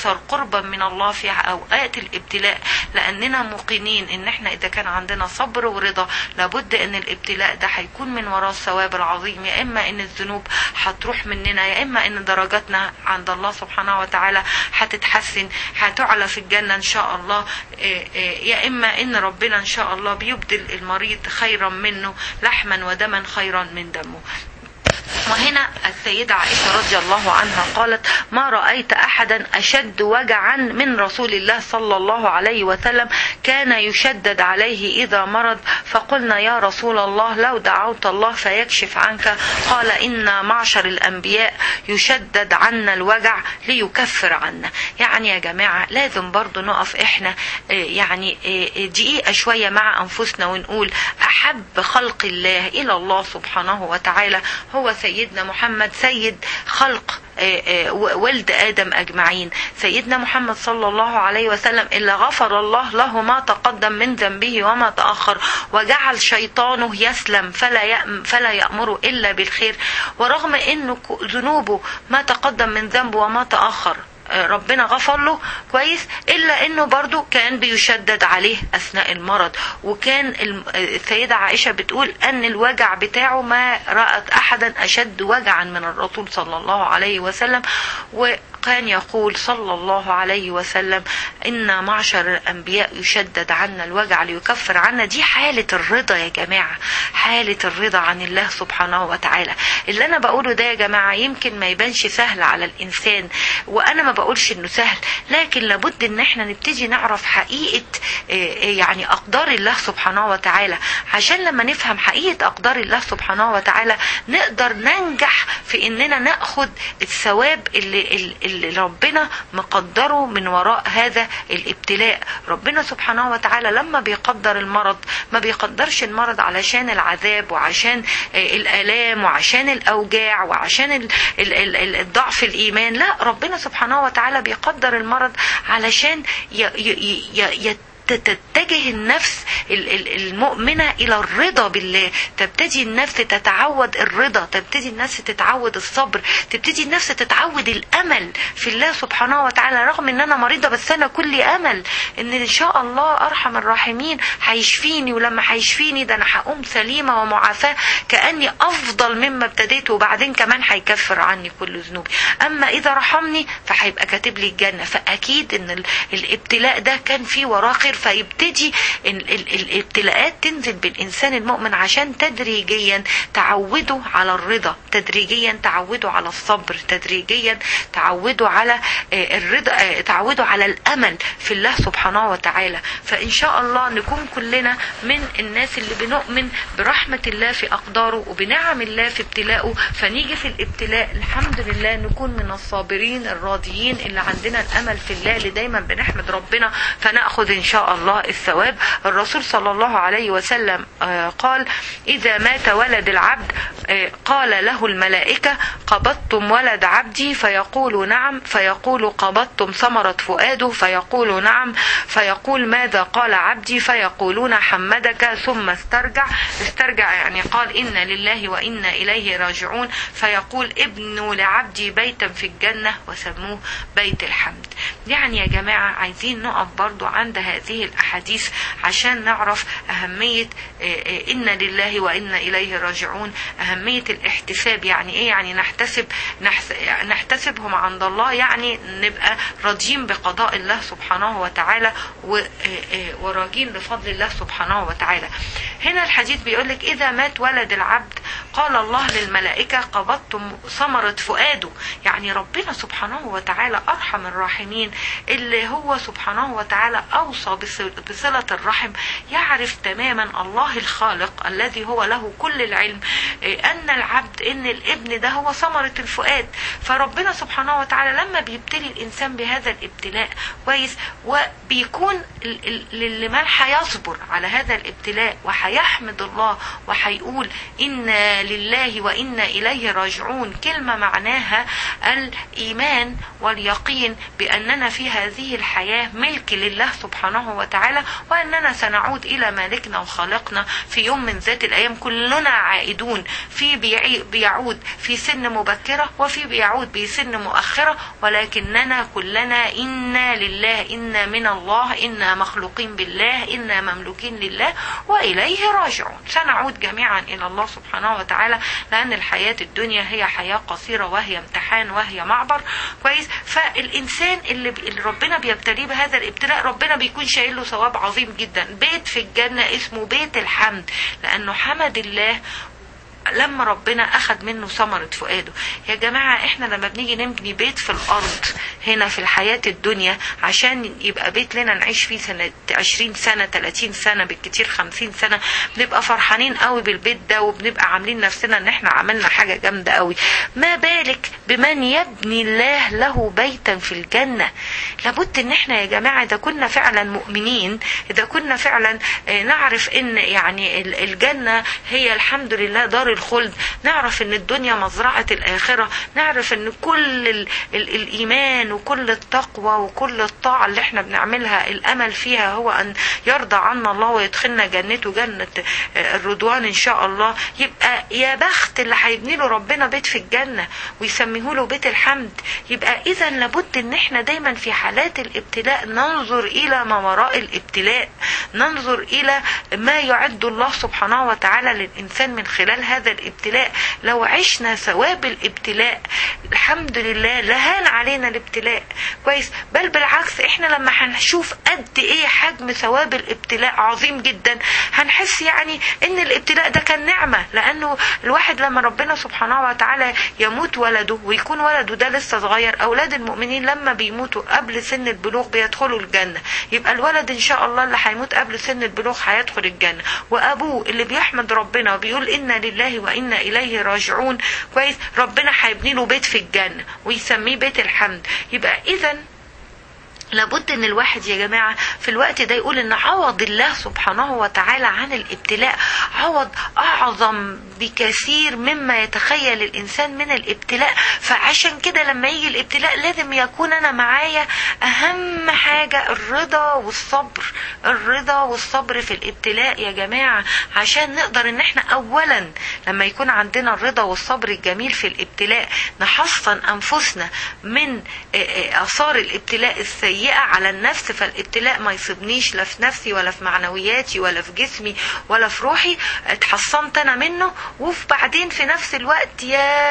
أكثر قربا من الله في أوقات الابتلاء لأننا موقنين إن إحنا إذا كان عندنا صبر ورضا لابد إن الابتلاء ده هيكون من وراه الثواب العظيم يا إما إن الذنوب هتروح مننا يا إما إن درجاتنا عند الله سبحانه وتعالى هتتحسن هتعلى في الجنة إن شاء الله يا إما إن ربنا إن شاء الله بيبدل المريض خيرا منه لحما ودما خيرا من دمه وهنا السيدة عائشة رضي الله عنها قالت ما رأيت أحدا أشد وجعا من رسول الله صلى الله عليه وسلم كان يشدد عليه إذا مرض فقلنا يا رسول الله لو دعوت الله فيكشف عنك قال إن معشر الأنبياء يشدد عنا الوجع ليكفر عنا يعني يا جماعة لازم برضو نقف إحنا يعني دقيقة شوية مع أنفسنا ونقول أحب خلق الله إلى الله سبحانه وتعالى هو سيدنا محمد سيد خلق ولد آدم أجمعين سيدنا محمد صلى الله عليه وسلم إلا غفر الله له ما تقدم من ذنبه وما تأخر وجعل شيطانه يسلم فلا يأم فلا يأمر إلا بالخير ورغم أنه ذنوبه ما تقدم من ذنبه وما تأخر ربنا غفر له كويس الا انه برضو كان بيشدد عليه اثناء المرض وكان السيدة عائشة بتقول ان الوجع بتاعه ما رأت احدا اشد وجعا من الرسول صلى الله عليه وسلم وكان يقول صلى الله عليه وسلم ان معشر الانبياء يشدد عنا الوجع ليكفر عنا دي حالة الرضا يا جماعة حالة الرضا عن الله سبحانه وتعالى اللي انا بقوله ده يا جماعة يمكن ما يبانش سهل على الانسان وانا ما بقولش انه سهل لكن لابد ان احنا نبتدي نعرف حقيقة يعني اقدار الله سبحانه وتعالى عشان لما نفهم حقيقة اقدار الله سبحانه وتعالى نقدر ننجح في اننا ناخد الثواب اللي, اللي ربنا مقدره من وراء هذا الابتلاء ربنا سبحانه وتعالى لما بيقدر المرض ما بيقدرش المرض علشان العذاب وعشان الالام وعشان الاوجاع وعشان الضعف الايمان لا ربنا سبحانه وتعالى بيقدر المرض علشان ي ي ي تتجه النفس المؤمنة إلى الرضا بالله تبتدي النفس تتعود الرضا تبتدي النفس تتعود الصبر تبتدي النفس تتعود الأمل في الله سبحانه وتعالى رغم أن أنا مريضة بس أنا كل أمل أن إن شاء الله أرحم الراحمين هيشفيني ولما هيشفيني ده أنا هقوم سليمة ومعافاة كأني أفضل مما ابتديت وبعدين كمان هيكفر عني كل ذنوبي أما إذا رحمني فهيبقى كاتب لي الجنة فأكيد أن الابتلاء ده كان فيه وراه خير فيبتدي الابتلاءات تنزل بالإنسان المؤمن عشان تدريجيا تعوده على الرضا تدريجيا تعوده على الصبر تدريجيا تعوده على الرضا تعوده على الأمل في الله سبحانه وتعالى فإن شاء الله نكون كلنا من الناس اللي بنؤمن برحمة الله في أقداره وبنعم الله في ابتلاءه فنيجي في الابتلاء الحمد لله نكون من الصابرين الراضيين اللي عندنا الأمل في الله اللي دايما بنحمد ربنا فنأخذ إن شاء الله الثواب الرسول صلى الله عليه وسلم قال إذا مات ولد العبد قال له الملائكة قبضتم ولد عبدي فيقول نعم فيقول قبضتم ثمرة فؤاده فيقول نعم فيقول ماذا قال عبدي فيقولون حمدك ثم استرجع استرجع يعني قال إن لله وإنا إليه راجعون فيقول ابنوا لعبدي بيتا في الجنة وسموه بيت الحمد يعني يا جماعة عايزين نقف برضو عند هذه الأحاديث عشان نعرف أهمية إن لله وإنا إليه راجعون أهمية الاحتساب يعني إيه يعني نحتسب نحتسبهم عند الله يعني نبقى راضيين بقضاء الله سبحانه وتعالى وراجين بفضل الله سبحانه وتعالى هنا الحديث بيقول لك إذا مات ولد العبد قال الله للملائكة قبضتم ثمرة فؤاده يعني ربنا سبحانه وتعالى أرحم الراحمين اللي هو سبحانه وتعالى أوصى بصلة الرحم يعرف تماما الله الخالق الذي هو له كل العلم أن العبد أن الابن ده هو ثمرة الفؤاد فربنا سبحانه وتعالى لما بيبتلي الإنسان بهذا الابتلاء كويس وبيكون لمن هيصبر على هذا الابتلاء وهيحمد الله وهيقول إنا لله وإنا إليه راجعون كلمة معناها الإيمان واليقين بأننا في هذه الحياة ملك لله سبحانه وتعالى وأننا سنعود إلى مالكنا وخالقنا في يوم من ذات الأيام كلنا عائدون في بيعي- بيعود في سن مبكرة وفي بيعود بسن مؤخرة ولكننا كلنا إنا لله إنا من الله إنا مخلوقين بالله إنا مملوكين لله وإليه راجعون سنعود جميعا إلى الله سبحانه وتعالى لأن الحياة الدنيا هي حياة قصيرة وهي امتحان وهي معبر كويس فالإنسان اللي, ب... اللي ربنا بيبتليه بهذا الابتلاء ربنا بيكون شايل له ثواب عظيم جدا بيت في الجنة اسمه بيت الحمد لأنه حمد الله لما ربنا اخذ منه ثمرة فؤاده يا جماعة احنا لما بنيجي نبني بيت في الارض هنا في الحياة الدنيا عشان يبقى بيت لنا نعيش فيه سنة 20 سنة 30 سنة بالكتير 50 سنة بنبقى فرحانين قوي بالبيت ده وبنبقى عاملين نفسنا ان احنا عملنا حاجة جامدة قوي ما بالك بمن يبني الله له بيتا في الجنة لابد ان احنا يا جماعة اذا كنا فعلا مؤمنين اذا كنا فعلا آه، نعرف ان يعني ال- الجنة هي الحمد لله دار الخلد نعرف ان الدنيا مزرعة الاخرة نعرف ان كل ال ال الايمان وكل التقوى وكل الطاعة اللي احنا بنعملها الامل فيها هو ان يرضى عنا الله ويدخلنا جنته جنة آه، الرضوان ان شاء الله يبقى يا بخت اللي هيبني له ربنا بيت في الجنة ويسميه له بيت الحمد يبقى اذا لابد ان احنا دايما في حالات الابتلاء ننظر الى ما وراء الابتلاء ننظر الى ما يعد الله سبحانه وتعالى للانسان من خلال هذا الابتلاء لو عشنا ثواب الابتلاء الحمد لله لهان علينا الابتلاء كويس بل بالعكس احنا لما هنشوف قد ايه حجم ثواب الابتلاء عظيم جدا هنحس يعني ان الابتلاء ده كان نعمة لانه الواحد لما ربنا سبحانه وتعالى يموت ولده ويكون ولده ده لسه صغير اولاد المؤمنين لما بيموتوا قبل سن البلوغ بيدخلوا الجنة يبقى الولد ان شاء الله اللي هيموت قبل سن البلوغ هيدخل الجنة وابوه اللي بيحمد ربنا وبيقول انا لله وانا اليه راجعون كويس ربنا هيبني له بيت في الجنة ويسميه بيت الحمد يبقى اذا لابد ان الواحد يا جماعة في الوقت ده يقول ان عوض الله سبحانه وتعالى عن الابتلاء عوض اعظم بكثير مما يتخيل الانسان من الابتلاء فعشان كده لما يجي الابتلاء لازم يكون انا معايا اهم حاجة الرضا والصبر الرضا والصبر في الابتلاء يا جماعة عشان نقدر ان احنا اولا لما يكون عندنا الرضا والصبر الجميل في الابتلاء نحصن انفسنا من آه، آه، اثار الابتلاء السيئة على النفس فالابتلاء ما يصيبنيش لا في نفسي ولا في معنوياتي ولا في جسمي ولا في روحي اتحصنت انا منه وفي بعدين في نفس الوقت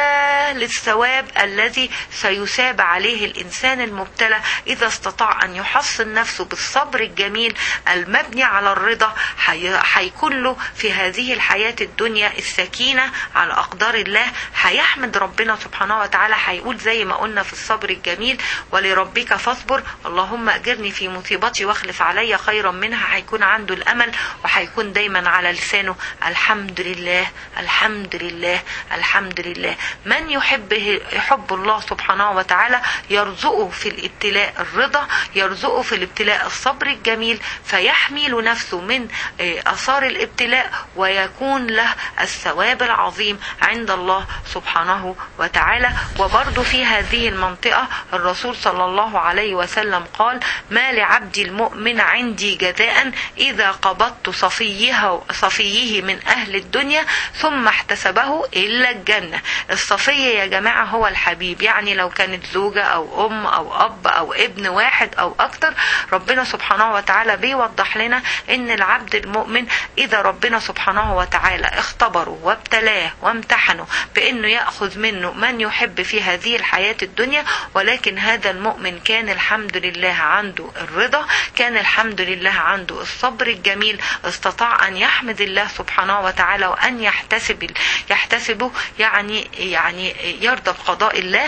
يا للثواب الذي سيثاب عليه الانسان المبتلى اذا استطاع ان يحصن نفسه بالصبر الجميل المبني على الرضا حي- هيكون له في هذه الحياة الدنيا السكينة على اقدار الله هيحمد ربنا سبحانه وتعالى هيقول زي ما قلنا في الصبر الجميل ولربك فاصبر اللهم اجرني في مصيبتي واخلف علي خيرا منها هيكون عنده الامل وهيكون دايما على لسانه الحمد لله الحمد لله الحمد لله من يحبه يحب الله سبحانه وتعالى يرزقه في الابتلاء الرضا يرزقه في الابتلاء الصبر الجميل فيحمل نفسه من آه، اثار الابتلاء ويكون له الثواب العظيم عند الله سبحانه وتعالى وبرضه في هذه المنطقة الرسول صلى الله عليه وسلم قال ما لعبد المؤمن عندي جزاء إذا قبضت صفيه, صفيه من أهل الدنيا ثم احتسبه إلا الجنة الصفية يا جماعة هو الحبيب يعني لو كانت زوجة أو أم أو أب أو ابن واحد أو أكتر ربنا سبحانه وتعالى بيوضح لنا إن العبد المؤمن إذا ربنا سبحانه وتعالى اختبره وابتلاه وامتحنه بأنه يأخذ منه من يحب في هذه الحياة الدنيا ولكن هذا المؤمن كان الحمد لله عنده الرضا كان الحمد لله عنده الصبر الجميل استطاع أن يحمد الله سبحانه وتعالى وأن يحتسب يحتسبه يعني يعني يرضى بقضاء الله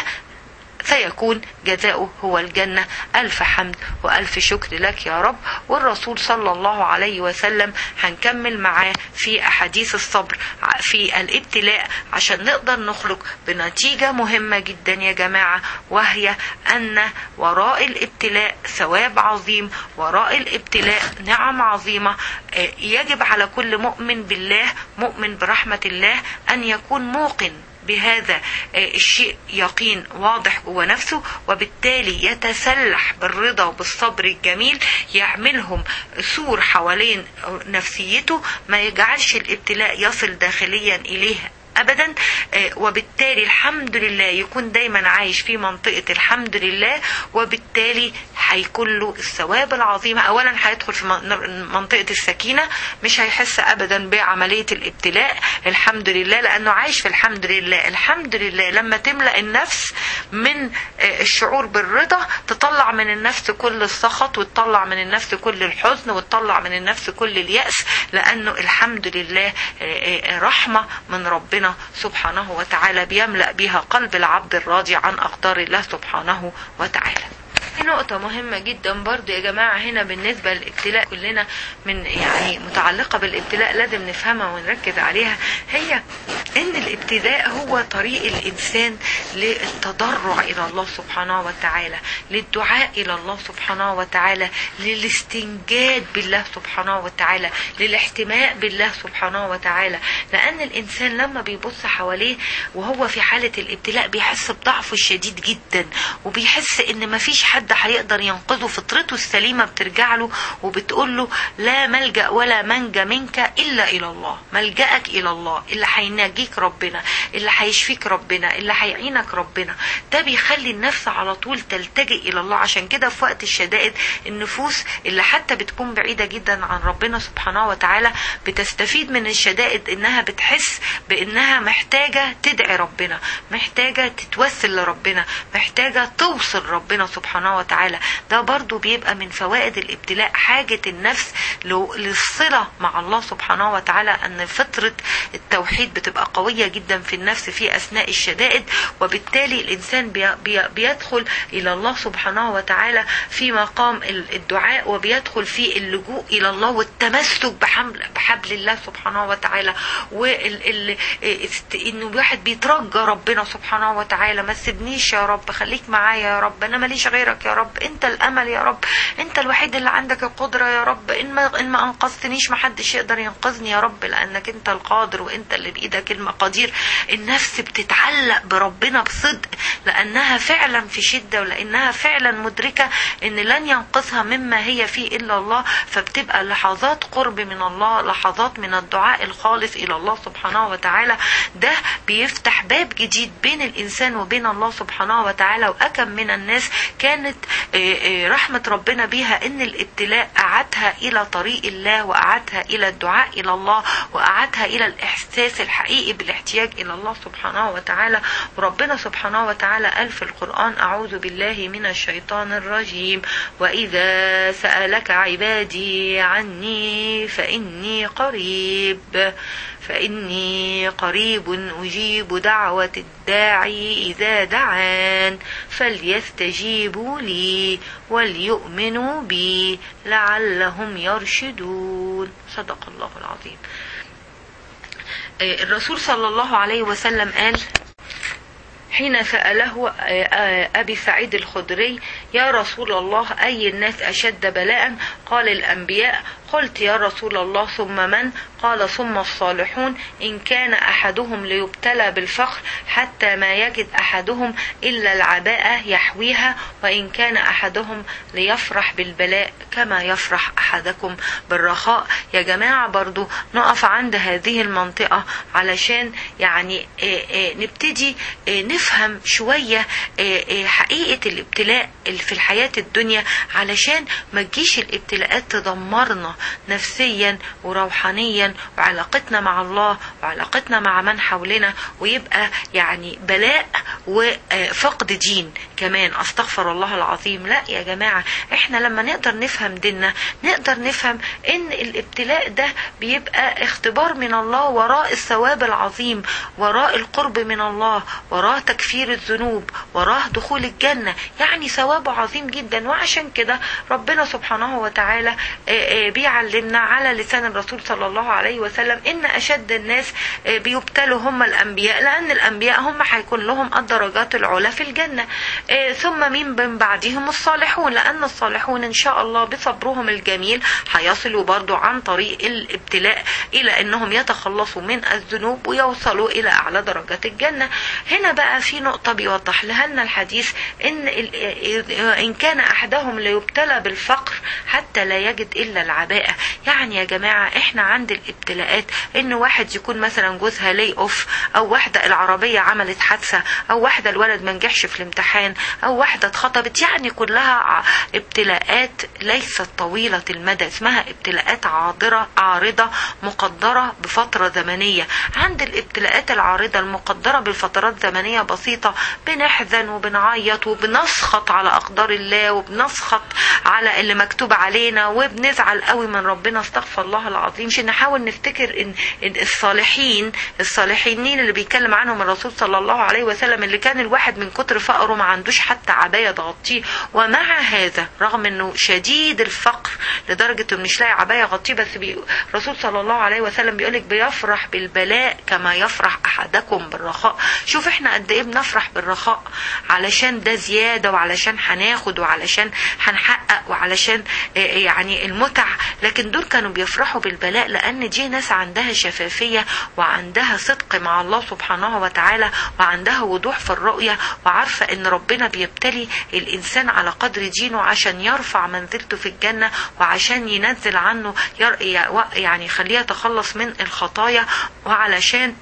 فيكون جزاؤه هو الجنة ألف حمد وألف شكر لك يا رب والرسول صلى الله عليه وسلم هنكمل معاه في أحاديث الصبر في الابتلاء عشان نقدر نخرج بنتيجة مهمة جدا يا جماعة وهي أن وراء الابتلاء ثواب عظيم وراء الابتلاء نعم عظيمة يجب على كل مؤمن بالله مؤمن برحمة الله أن يكون موقن بهذا الشيء يقين واضح جوه نفسه وبالتالي يتسلح بالرضا وبالصبر الجميل يعملهم سور حوالين نفسيته ما يجعلش الابتلاء يصل داخليا إليه ابدا وبالتالي الحمد لله يكون دايما عايش في منطقه الحمد لله وبالتالي هيكون له الثواب العظيم اولا هيدخل في منطقه السكينه مش هيحس ابدا بعمليه الابتلاء الحمد لله لانه عايش في الحمد لله الحمد لله لما تملا النفس من الشعور بالرضا تطلع من النفس كل السخط وتطلع من النفس كل الحزن وتطلع من النفس كل الياس لانه الحمد لله رحمه من ربنا ربنا سبحانه وتعالى بيملأ بها قلب العبد الراضي عن أقدار الله سبحانه وتعالى في نقطة مهمة جدا برضو يا جماعة هنا بالنسبة للابتلاء كلنا من يعني متعلقة بالابتلاء لازم نفهمها ونركز عليها هي ان الابتلاء هو طريق الانسان للتضرع الى الله سبحانه وتعالى للدعاء الى الله سبحانه وتعالى للاستنجاد بالله سبحانه وتعالى للاحتماء بالله سبحانه وتعالى لان الانسان لما بيبص حواليه وهو في حالة الابتلاء بيحس بضعفه الشديد جدا وبيحس ان مفيش حد هيقدر ينقذه فطرته السليمة بترجع له وبتقول له لا ملجأ ولا منجى منك إلا إلى الله ملجأك إلى الله اللي هينجيك ربنا اللي هيشفيك ربنا اللي هيعينك ربنا ده بيخلي النفس على طول تلتجئ إلى الله عشان كده في وقت الشدائد النفوس اللي حتى بتكون بعيدة جدا عن ربنا سبحانه وتعالى بتستفيد من الشدائد إنها بتحس بإنها محتاجة تدعي ربنا محتاجة تتوسل لربنا محتاجة توصل ربنا سبحانه وتعالى ده برضو بيبقى من فوائد الابتلاء حاجة النفس للصلة مع الله سبحانه وتعالى أن فطرة التوحيد بتبقى قوية جدا في النفس في أثناء الشدائد وبالتالي الإنسان بي بي بيدخل إلى الله سبحانه وتعالى في مقام الدعاء وبيدخل في اللجوء إلى الله والتمسك بحبل, بحبل الله سبحانه وتعالى وال انه الواحد بيترجى ربنا سبحانه وتعالى ما تسيبنيش يا رب خليك معايا يا رب انا ماليش غيرك يا رب انت الامل يا رب انت الوحيد اللي عندك القدره يا رب ان ما ان ما انقذتنيش ما حدش يقدر ينقذني يا رب لانك انت القادر وانت اللي بايدك المقادير النفس بتتعلق بربنا بصدق لانها فعلا في شده ولانها فعلا مدركه ان لن ينقذها مما هي فيه الا الله فبتبقى لحظات قرب من الله لحظات من الدعاء الخالص الى الله سبحانه وتعالى ده بيفتح باب جديد بين الانسان وبين الله سبحانه وتعالى واكم من الناس كانت رحمة ربنا بيها ان الابتلاء اعادها الى طريق الله واعادها الى الدعاء الى الله واعادها الى الاحساس الحقيقي بالاحتياج الى الله سبحانه وتعالى وربنا سبحانه وتعالى قال في القرآن اعوذ بالله من الشيطان الرجيم واذا سألك عبادي عني فاني قريب فإني قريب أجيب دعوة الداعي إذا دعان فليستجيبوا لي وليؤمنوا بي لعلهم يرشدون صدق الله العظيم الرسول صلى الله عليه وسلم قال حين سأله أبي سعيد الخدري يا رسول الله أي الناس أشد بلاء قال الأنبياء قلت يا رسول الله ثم من قال ثم الصالحون إن كان أحدهم ليبتلى بالفخر حتى ما يجد أحدهم إلا العباءة يحويها وإن كان أحدهم ليفرح بالبلاء كما يفرح أحدكم بالرخاء يا جماعة برضو نقف عند هذه المنطقة علشان يعني نبتدي نفهم شوية حقيقة الابتلاء في الحياة الدنيا علشان ما تجيش الابتلاءات تدمرنا نفسيا وروحانيا وعلاقتنا مع الله وعلاقتنا مع من حولنا ويبقى يعني بلاء وفقد دين كمان استغفر الله العظيم لا يا جماعة احنا لما نقدر نفهم ديننا نقدر نفهم ان الابتلاء ده بيبقى اختبار من الله وراء الثواب العظيم وراء القرب من الله وراء تكفير الذنوب وراء دخول الجنة يعني ثوابه عظيم جدا وعشان كده ربنا سبحانه وتعالى بيعلم بيعلمنا على لسان الرسول صلى الله عليه وسلم ان اشد الناس آه، بيبتلوا هم الانبياء لان الانبياء هم هيكون لهم الدرجات العلى في الجنه آه، ثم مين من بعدهم الصالحون لان الصالحون ان شاء الله بصبرهم الجميل هيصلوا برضو عن طريق الابتلاء الى انهم يتخلصوا من الذنوب ويوصلوا الى اعلى درجات الجنه هنا بقى في نقطه بيوضح لها لنا الحديث ان ال- ان كان احدهم ليبتلى بالفقر حتى لا يجد الا العباءه يعني يا جماعه احنا عند الابتلاءات ان واحد يكون مثلا جوزها لي اوف او واحده العربيه عملت حادثه او واحده الولد ما نجحش في الامتحان او واحده اتخطبت يعني كلها ع- ابتلاءات ليست طويله المدى اسمها ابتلاءات عاضره عارضه مقدره بفتره زمنيه عند الابتلاءات العارضه المقدره بفترات زمنيه بسيطه بنحزن وبنعيط وبنسخط على اقدار الله وبنسخط على اللي مكتوب علينا وبنزعل قوي من ربنا استغفر الله العظيم عشان نحاول نفتكر ان إن الصالحين الصالحين اللي بيتكلم عنهم الرسول صلى الله عليه وسلم اللي كان الواحد من كتر فقره ما عندوش حتى عبايه تغطيه ومع هذا رغم انه شديد الفقر لدرجه انه مش لاقي عبايه يغطيه بس بي... الرسول صلى الله عليه وسلم بيقولك بيفرح بالبلاء كما يفرح احدكم بالرخاء شوف احنا قد ايه بنفرح بالرخاء علشان ده زياده وعلشان هناخد وعلشان هنحقق وعلشان آه، يعني المتع لكن دول كانوا بيفرحوا بالبلاء لان دي ناس عندها شفافيه وعندها صدق مع الله سبحانه وتعالى وعندها وضوح في الرؤيه وعارفه ان ربنا بيبتلي الانسان على قدر دينه عشان يرفع منزلته في الجنه وعشان ينزل عنه ير- يعني يخليه يتخلص من الخطايا وعلشان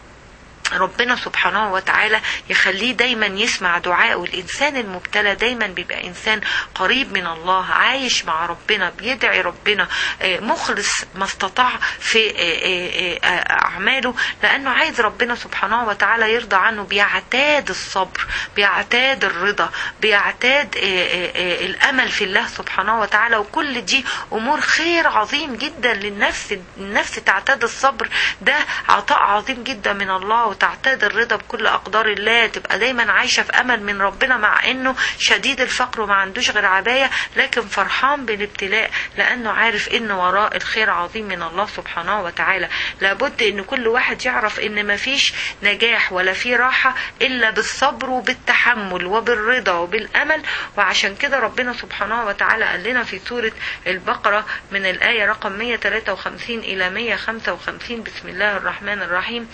ربنا سبحانه وتعالى يخليه دايما يسمع دعاءه الانسان المبتلى دايما بيبقى انسان قريب من الله عايش مع ربنا بيدعي ربنا آه، مخلص ما استطاع في آه، آه، آه، اعماله لانه عايز ربنا سبحانه وتعالى يرضى عنه بيعتاد الصبر بيعتاد الرضا بيعتاد آه، آه، آه، الامل في الله سبحانه وتعالى وكل دي امور خير عظيم جدا للنفس النفس تعتاد الصبر ده عطاء عظيم جدا من الله وتعتاد الرضا بكل اقدار الله تبقى دايما عايشه في امل من ربنا مع انه شديد الفقر وما عندوش غير عبايه لكن فرحان بالابتلاء لانه عارف ان وراء الخير عظيم من الله سبحانه وتعالى لابد ان كل واحد يعرف ان ما فيش نجاح ولا في راحه الا بالصبر وبالتحمل وبالرضا وبالامل وعشان كده ربنا سبحانه وتعالى قال لنا في سوره البقره من الايه رقم 153 الى 155 بسم الله الرحمن الرحيم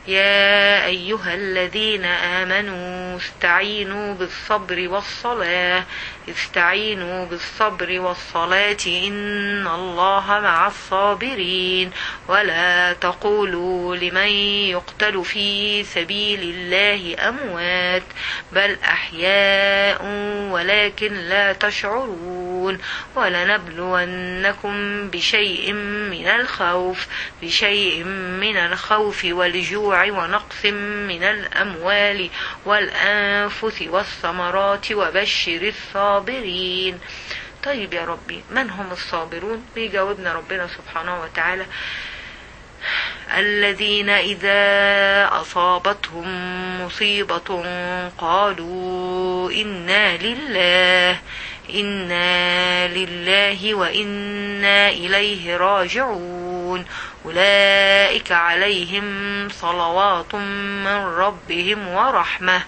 يا أيها الذين آمنوا استعينوا بالصبر والصلاة استعينوا بالصبر والصلاة إن الله مع الصابرين ولا تقولوا لمن يقتل في سبيل الله أموات بل أحياء ولكن لا تشعرون ولنبلونكم بشيء من الخوف بشيء من الخوف والجوع ونقص من الأموال والأنفس والثمرات وبشر الصابرين طيب يا ربي من هم الصابرون بيجاوبنا ربنا سبحانه وتعالى الذين إذا أصابتهم مصيبة قالوا إنا لله إنا لله وإنا إليه راجعون أولئك عليهم صلوات من ربهم ورحمة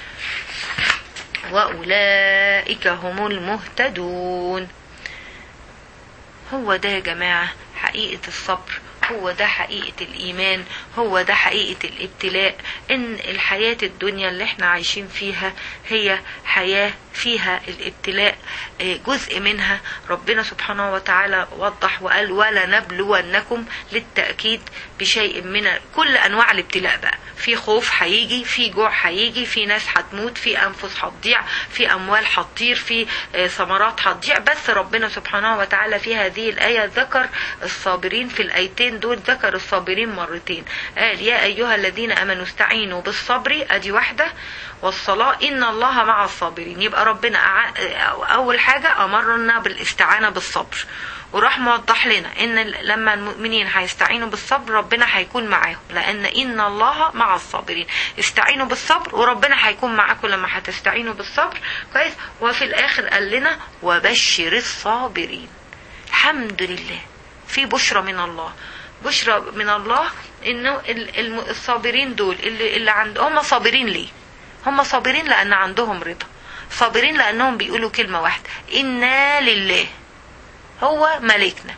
وأولئك هم المهتدون هو ده يا جماعة حقيقة الصبر هو ده حقيقة الإيمان هو ده حقيقة الابتلاء إن الحياة الدنيا اللي احنا عايشين فيها هي حياة فيها الابتلاء جزء منها ربنا سبحانه وتعالى وضح وقال ولا نبلونكم للتأكيد بشيء من كل أنواع الابتلاء بقى في خوف هيجي في جوع هيجي في ناس هتموت في أنفس هتضيع في أموال هتطير في ثمرات هتضيع بس ربنا سبحانه وتعالى في هذه الآية ذكر الصابرين في الآيتين دول ذكر الصابرين مرتين قال يا أيها الذين أمنوا استعينوا بالصبر أدي واحدة والصلاة إن الله مع الصابرين يبقى ربنا أول حاجة أمرنا بالاستعانة بالصبر وراح موضح لنا ان لما المؤمنين هيستعينوا بالصبر ربنا هيكون معاهم لان ان الله مع الصابرين استعينوا بالصبر وربنا هيكون معاكم لما هتستعينوا بالصبر كويس وفي الاخر قال لنا وبشر الصابرين الحمد لله في بشرى من الله بشرى من الله انه ال- الم- الصابرين دول اللي, اللي عند هم صابرين ليه هم صابرين لان عندهم رضا صابرين لانهم بيقولوا كلمه واحده انا لله هو ملكنا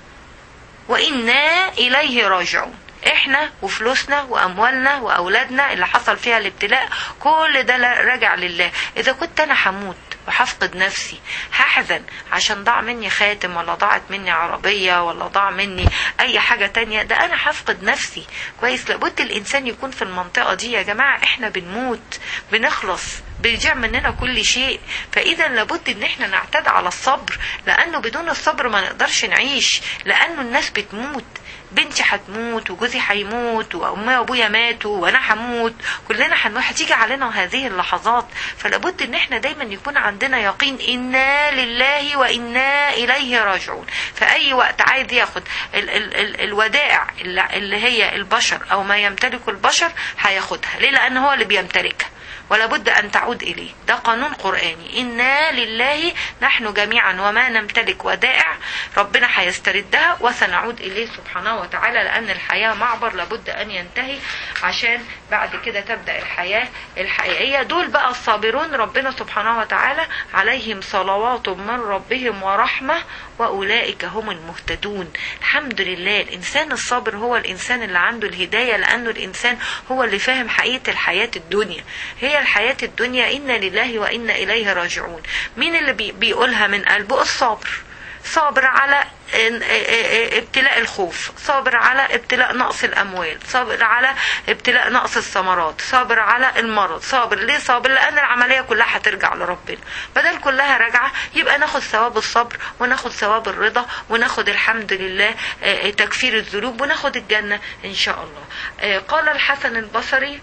وإنا إليه راجعون احنا وفلوسنا واموالنا واولادنا اللي حصل فيها الابتلاء كل ده لا- راجع لله اذا كنت انا هموت وهفقد نفسي هحزن عشان ضاع مني خاتم ولا ضاعت مني عربية ولا ضاع مني اي حاجة تانية ده انا هفقد نفسي كويس لابد الانسان يكون في المنطقة دي يا جماعة احنا بنموت بنخلص بيضيع مننا كل شيء فاذا لابد ان احنا نعتاد على الصبر لانه بدون الصبر ما نقدرش نعيش لانه الناس بتموت بنتي هتموت وجوزي هيموت وامي وابويا ماتوا وانا هموت كلنا هنموت هتيجي علينا هذه اللحظات فلابد ان احنا دايما يكون عندنا يقين انا لله وانا اليه راجعون فاي وقت عايز ياخد ال ال ال الودائع اللي اللي هي البشر او ما يمتلكه البشر هياخدها ليه لان هو اللي بيمتلكها ولا بد أن تعود إليه ده قانون قرآني إنا لله نحن جميعا وما نمتلك ودائع ربنا هيستردها وسنعود إليه سبحانه وتعالى لأن الحياة معبر لابد أن ينتهي عشان بعد كده تبدأ الحياة الحقيقية دول بقى الصابرون ربنا سبحانه وتعالى عليهم صلوات من ربهم ورحمة وأولئك هم المهتدون الحمد لله الإنسان الصابر هو الإنسان اللي عنده الهداية لأنه الإنسان هو اللي فاهم حقيقة الحياة الدنيا هي الحياة الدنيا إنا لله وإنا إليه راجعون مين اللي بي- بيقولها من قلبه الصابر صابر على ابتلاء الخوف صابر على ابتلاء نقص الاموال صابر على ابتلاء نقص الثمرات صابر على المرض صابر ليه صابر لان العمليه كلها هترجع لربنا بدل كلها راجعه يبقى ناخد ثواب الصبر وناخد ثواب الرضا وناخد الحمد لله آه، تكفير الذنوب وناخد الجنه ان شاء الله آه، قال الحسن البصري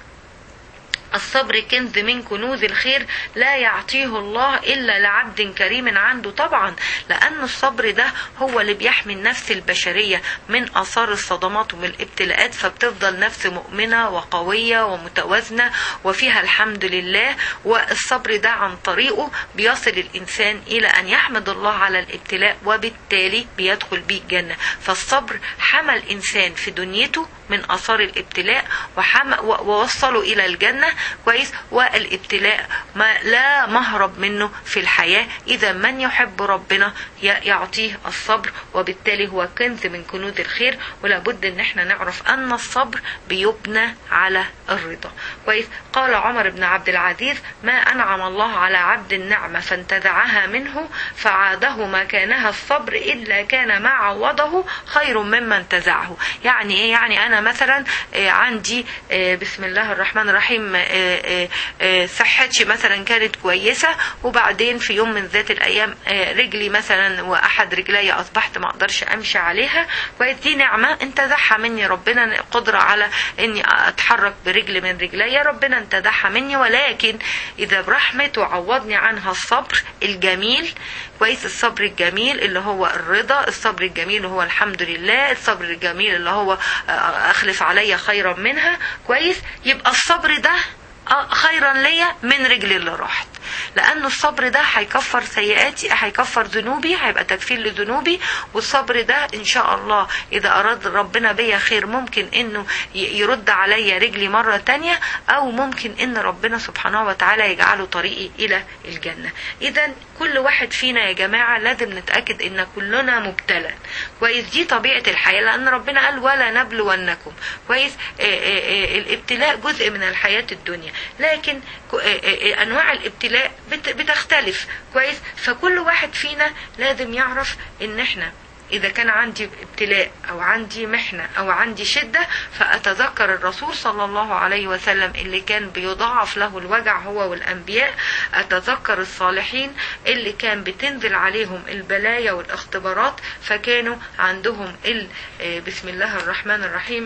الصبر كنز من كنوز الخير لا يعطيه الله إلا لعبد كريم عنده طبعا لأن الصبر ده هو اللي بيحمي النفس البشرية من آثار الصدمات ومن الابتلاءات فبتفضل نفس مؤمنة وقوية ومتوازنة وفيها الحمد لله والصبر ده عن طريقه بيصل الإنسان إلى أن يحمد الله على الابتلاء وبالتالي بيدخل بيه الجنة فالصبر حمى الإنسان في دنيته من آثار الابتلاء وحمى ووصله إلى الجنة كويس والابتلاء ما لا مهرب منه في الحياة إذا من يحب ربنا ي- يعطيه الصبر وبالتالي هو كنز من كنوز الخير ولا بد ان احنا نعرف ان الصبر بيبنى على الرضا كويس قال عمر بن عبد العزيز ما انعم الله على عبد النعمة فانتزعها منه فعاده مكانها الصبر الا كان ما عوضه خير مما انتزعه يعني ايه يعني انا مثلا آه، عندي آه، بسم الله الرحمن الرحيم آه، آه، آه، صحتي مثلا كانت كويسة وبعدين في يوم من ذات الايام آه، رجلي مثلا واحد رجلي اصبحت ما اقدرش امشي عليها كويس دي نعمة انتزعها مني ربنا قدرة على اني اتحرك برجل من رجلي ربنا انتزعها مني ولكن اذا برحمته عوضني عنها الصبر الجميل كويس الصبر الجميل اللي هو الرضا الصبر الجميل اللي هو الحمد لله الصبر الجميل اللي هو آه، اخلف علي خيرا منها كويس يبقى الصبر ده آه، خيرا ليا من رجلي اللي راحت لانه الصبر ده هيكفر سيئاتي هيكفر ذنوبي هيبقى تكفير لذنوبي والصبر ده ان شاء الله اذا اراد ربنا بيا خير ممكن انه ي- يرد عليا رجلي مرة تانية او ممكن ان ربنا سبحانه وتعالى يجعله طريقي الى الجنة اذا كل واحد فينا يا جماعة لازم نتأكد ان كلنا مبتلى كويس دي طبيعة الحياة لان ربنا قال ولا نبلونكم كويس آه، آه، آه، الابتلاء جزء من الحياة الدنيا لكن ك- آه، آه، آه، انواع الابتلاء بت- بتختلف كويس فكل واحد فينا لازم يعرف ان احنا إذا كان عندي ابتلاء أو عندي محنة أو عندي شدة فأتذكر الرسول صلى الله عليه وسلم اللي كان بيضاعف له الوجع هو والأنبياء أتذكر الصالحين اللي كان بتنزل عليهم البلايا والاختبارات فكانوا عندهم ال- آه، بسم الله الرحمن الرحيم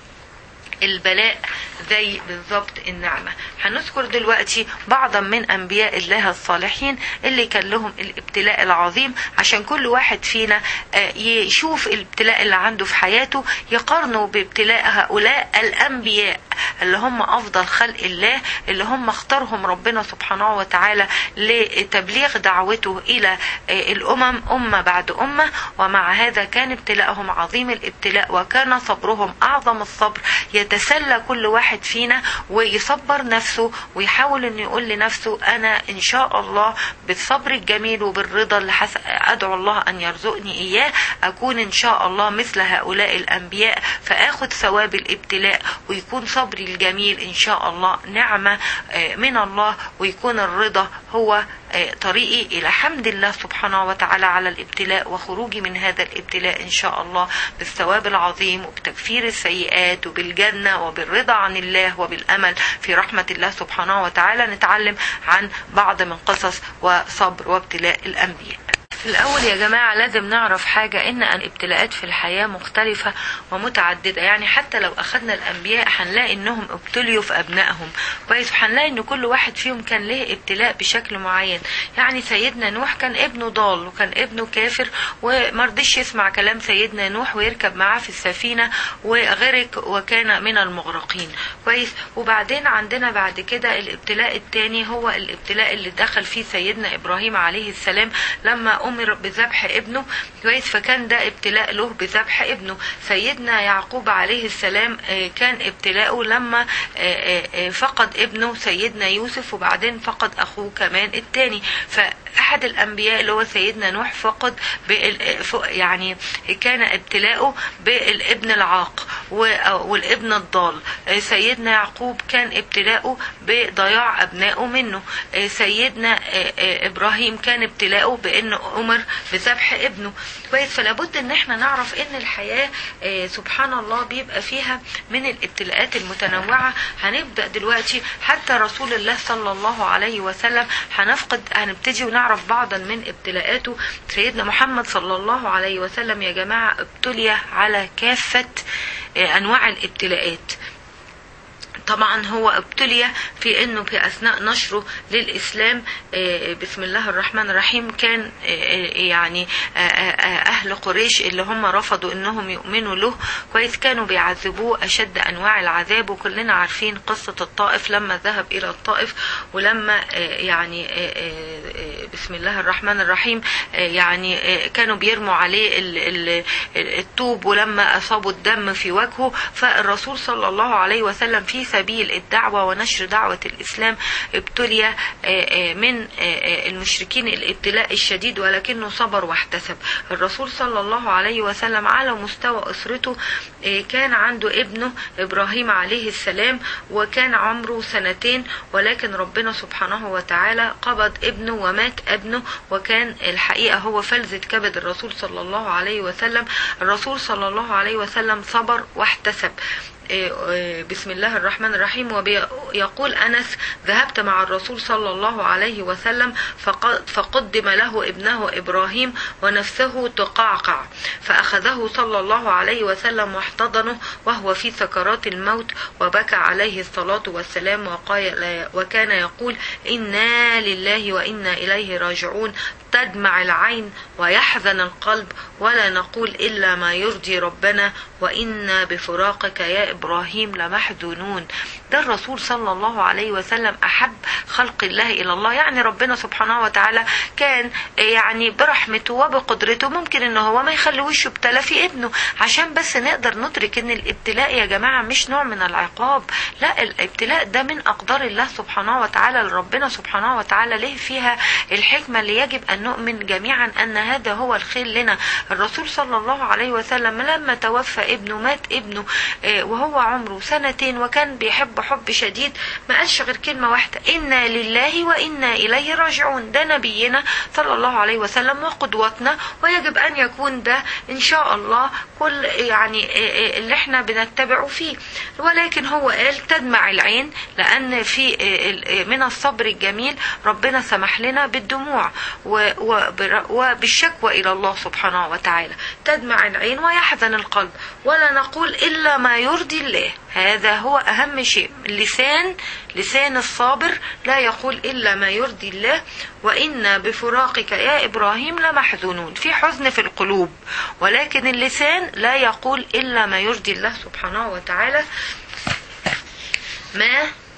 البلاء زي بالظبط النعمة هنذكر دلوقتي بعضا من أنبياء الله الصالحين اللي كان لهم الابتلاء العظيم عشان كل واحد فينا آه، يشوف الابتلاء اللي عنده في حياته يقارنه بابتلاء هؤلاء الأنبياء اللي هم أفضل خلق الله اللي هم اختارهم ربنا سبحانه وتعالى لتبليغ دعوته إلى الأمم أمة بعد أمة ومع هذا كان ابتلاءهم عظيم الابتلاء وكان صبرهم أعظم الصبر يتسلى كل واحد فينا ويصبر نفسه ويحاول أن يقول لنفسه أنا إن شاء الله بالصبر الجميل وبالرضا اللي حس... أدعو الله أن يرزقني إياه أكون إن شاء الله مثل هؤلاء الأنبياء فآخذ ثواب الابتلاء ويكون صبري الجميل إن شاء الله نعمة من الله ويكون الرضا هو طريقي إلى حمد الله سبحانه وتعالى على الابتلاء وخروجي من هذا الابتلاء إن شاء الله بالثواب العظيم وبتكفير السيئات وبالجنة وبالرضا عن الله وبالأمل في رحمة الله سبحانه وتعالى نتعلم عن بعض من قصص وصبر وابتلاء الأنبياء الأول يا جماعة لازم نعرف حاجة إن الابتلاءات في الحياة مختلفة ومتعددة يعني حتى لو أخذنا الأنبياء هنلاقي إنهم ابتليوا في أبنائهم كويس وهنلاقي إن كل واحد فيهم كان له ابتلاء بشكل معين يعني سيدنا نوح كان ابنه ضال وكان ابنه كافر ومرضيش يسمع كلام سيدنا نوح ويركب معاه في السفينة وغرق وكان من المغرقين كويس وبعدين عندنا بعد كده الابتلاء الثاني هو الابتلاء اللي دخل فيه سيدنا إبراهيم عليه السلام لما أمر بذبح ابنه كويس فكان ده ابتلاء له بذبح ابنه سيدنا يعقوب عليه السلام كان ابتلاءه لما فقد ابنه سيدنا يوسف وبعدين فقد أخوه كمان التاني فأحد الأنبياء اللي هو سيدنا نوح فقد يعني كان ابتلاءه بالابن العاق والابن الضال سيدنا يعقوب كان ابتلاءه بضياع أبنائه منه سيدنا إبراهيم كان ابتلاءه بأنه أمر بذبح ابنه كويس فلا بد ان احنا نعرف ان الحياة سبحان الله بيبقى فيها من الابتلاءات المتنوعة هنبدأ دلوقتي حتى رسول الله صلى الله عليه وسلم هنفقد هنبتدي ونعرف بعضا من ابتلاءاته سيدنا محمد صلى الله عليه وسلم يا جماعة ابتلي على كافة انواع الابتلاءات طبعا هو ابتلي في انه في اثناء نشره للاسلام بسم الله الرحمن الرحيم كان يعني اهل قريش اللي هم رفضوا انهم يؤمنوا له كويس كانوا بيعذبوه اشد انواع العذاب وكلنا عارفين قصه الطائف لما ذهب الى الطائف ولما يعني بسم الله الرحمن الرحيم يعني كانوا بيرموا عليه الطوب ولما اصابوا الدم في وجهه فالرسول صلى الله عليه وسلم في سبيل الدعوة ونشر دعوة الإسلام ابتلي من المشركين الابتلاء الشديد ولكنه صبر واحتسب الرسول صلى الله عليه وسلم على مستوى أسرته كان عنده ابنه إبراهيم عليه السلام وكان عمره سنتين ولكن ربنا سبحانه وتعالى قبض ابنه ومات ابنه وكان الحقيقة هو فلذة كبد الرسول صلى الله عليه وسلم الرسول صلى الله عليه وسلم صبر واحتسب بسم الله الرحمن الرحيم ويقول أنس ذهبت مع الرسول صلى الله عليه وسلم فقدم له ابنه إبراهيم ونفسه تقعقع فأخذه صلى الله عليه وسلم واحتضنه وهو في سكرات الموت وبكى عليه الصلاة والسلام وقال وكان يقول إنا لله وإنا إليه راجعون تدمع العين ويحزن القلب ولا نقول إلا ما يرضي ربنا وإنا بفراقك يا إبراهيم لمحزونون ده الرسول صلى الله عليه وسلم أحب خلق الله إلى الله يعني ربنا سبحانه وتعالى كان يعني برحمته وبقدرته ممكن إن هو ما يخليهوش يبتلى في ابنه عشان بس نقدر ندرك إن الابتلاء يا جماعة مش نوع من العقاب لا الابتلاء ده من أقدار الله سبحانه وتعالى لربنا سبحانه وتعالى له فيها الحكمة اللي يجب أن نؤمن جميعا أن هذا هو الخير لنا الرسول صلى الله عليه وسلم لما توفى ابنه مات ابنه وهو عمره سنتين وكان بيحب حب شديد ما قالش غير كلمة واحدة إنا لله وإنا إليه راجعون ده نبينا صلى الله عليه وسلم وقدوتنا ويجب أن يكون ده إن شاء الله كل يعني اللي احنا بنتبعه فيه ولكن هو قال تدمع العين لأن في من الصبر الجميل ربنا سمح لنا بالدموع وبالشكوى إلى الله سبحانه وتعالى تدمع العين ويحزن القلب ولا نقول إلا ما يرضي الله هذا هو أهم شيء اللسان لسان الصابر لا يقول إلا ما يرضي الله وإنا بفراقك يا إبراهيم لمحزونون في حزن في القلوب ولكن اللسان لا يقول إلا ما يرضي الله سبحانه وتعالى ما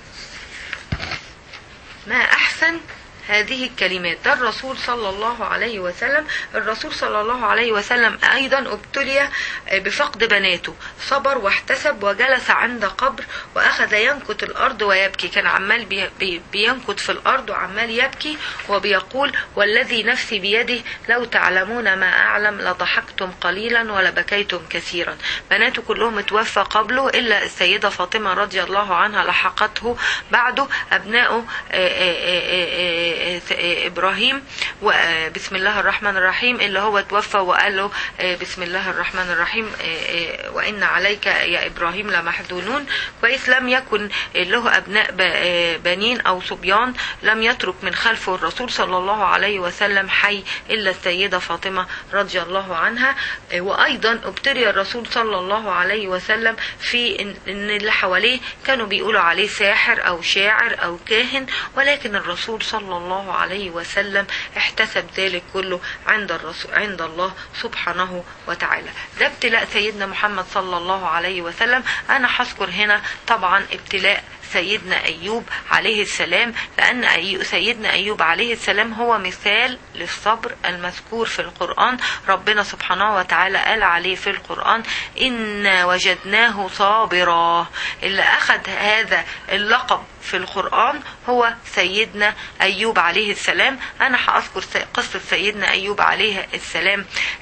ما أحسن هذه الكلمات ده الرسول صلى الله عليه وسلم الرسول صلى الله عليه وسلم أيضا ابتلي بفقد بناته صبر واحتسب وجلس عند قبر وأخذ ينكت الأرض ويبكي كان عمال بي بي بينكت في الأرض وعمال يبكي وبيقول والذي نفسي بيده لو تعلمون ما أعلم لضحكتم قليلا ولبكيتم كثيرا بناته كلهم اتوفى قبله إلا السيدة فاطمة رضي الله عنها لحقته بعده أبنائه آآ آآ ابراهيم وبسم الله الرحمن الرحيم اللي هو توفى وقال له بسم الله الرحمن الرحيم وان عليك يا ابراهيم لمحزونون كويس لم يكن له ابناء بنين او صبيان لم يترك من خلفه الرسول صلى الله عليه وسلم حي الا السيده فاطمه رضي الله عنها وايضا ابتلي الرسول صلى الله عليه وسلم في ان اللي حواليه كانوا بيقولوا عليه ساحر او شاعر او كاهن ولكن الرسول صلى الله الله عليه وسلم احتسب ذلك كله عند الرسول عند الله سبحانه وتعالى ده ابتلاء سيدنا محمد صلى الله عليه وسلم انا هذكر هنا طبعا ابتلاء سيدنا أيوب عليه السلام لأن أيوب سيدنا أيوب عليه السلام هو مثال للصبر المذكور في القرآن ربنا سبحانه وتعالى قال عليه في القرآن إنا وجدناه صابرا اللي أخذ هذا اللقب في القرآن هو سيدنا أيوب عليه السلام أنا هأذكر قصة سيدنا أيوب عليه السلام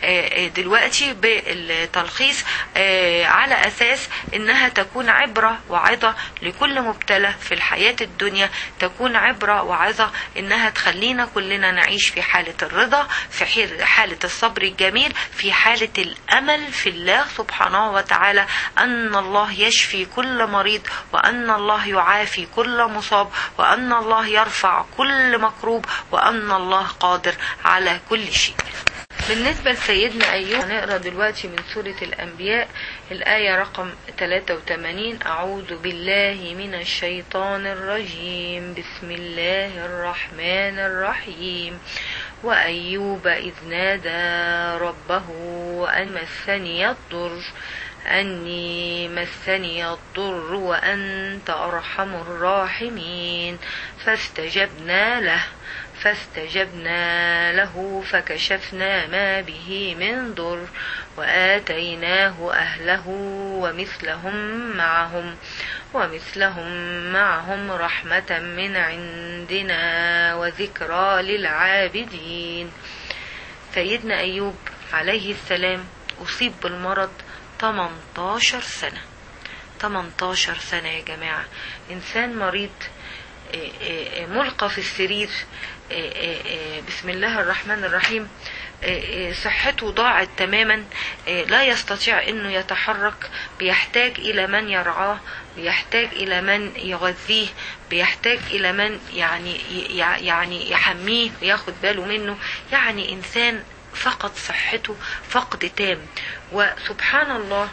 دلوقتي بالتلخيص على أساس إنها تكون عبرة وعظة لكل مبتلى في الحياة الدنيا تكون عبرة وعظة إنها تخلينا كلنا نعيش في حالة الرضا في حالة الصبر الجميل في حالة الأمل في الله سبحانه وتعالى أن الله يشفي كل مريض وأن الله يعافي كل مصاب وأن الله يرفع كل مكروب وأن الله قادر على كل شيء بالنسبة لسيدنا أيوب هنقرأ دلوقتي من سورة الأنبياء الآية رقم 83 أعوذ بالله من الشيطان الرجيم بسم الله الرحمن الرحيم وأيوب إذ نادى ربه أن مسني الضر أني مسني الضر وأنت أرحم الراحمين فاستجبنا له فاستجبنا له فكشفنا ما به من ضر وآتيناه أهله ومثلهم معهم ومثلهم معهم رحمة من عندنا وذكرى للعابدين سيدنا أيوب عليه السلام أصيب بالمرض 18 سنة 18 سنة يا جماعة إنسان مريض ملقى في السرير بسم الله الرحمن الرحيم صحته ضاعت تماما لا يستطيع انه يتحرك بيحتاج الى من يرعاه بيحتاج الى من يغذيه بيحتاج الى من يعني يعني يحميه وياخد باله منه يعني انسان فقد صحته فقد تام وسبحان الله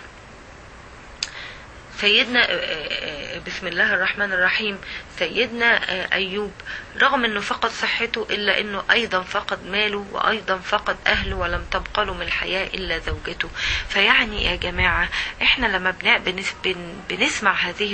سيدنا بسم الله الرحمن الرحيم سيدنا أيوب رغم أنه فقد صحته إلا أنه أيضا فقد ماله وأيضا فقد أهله ولم تبقى له من الحياة إلا زوجته فيعني يا جماعة إحنا لما بنسمع هذه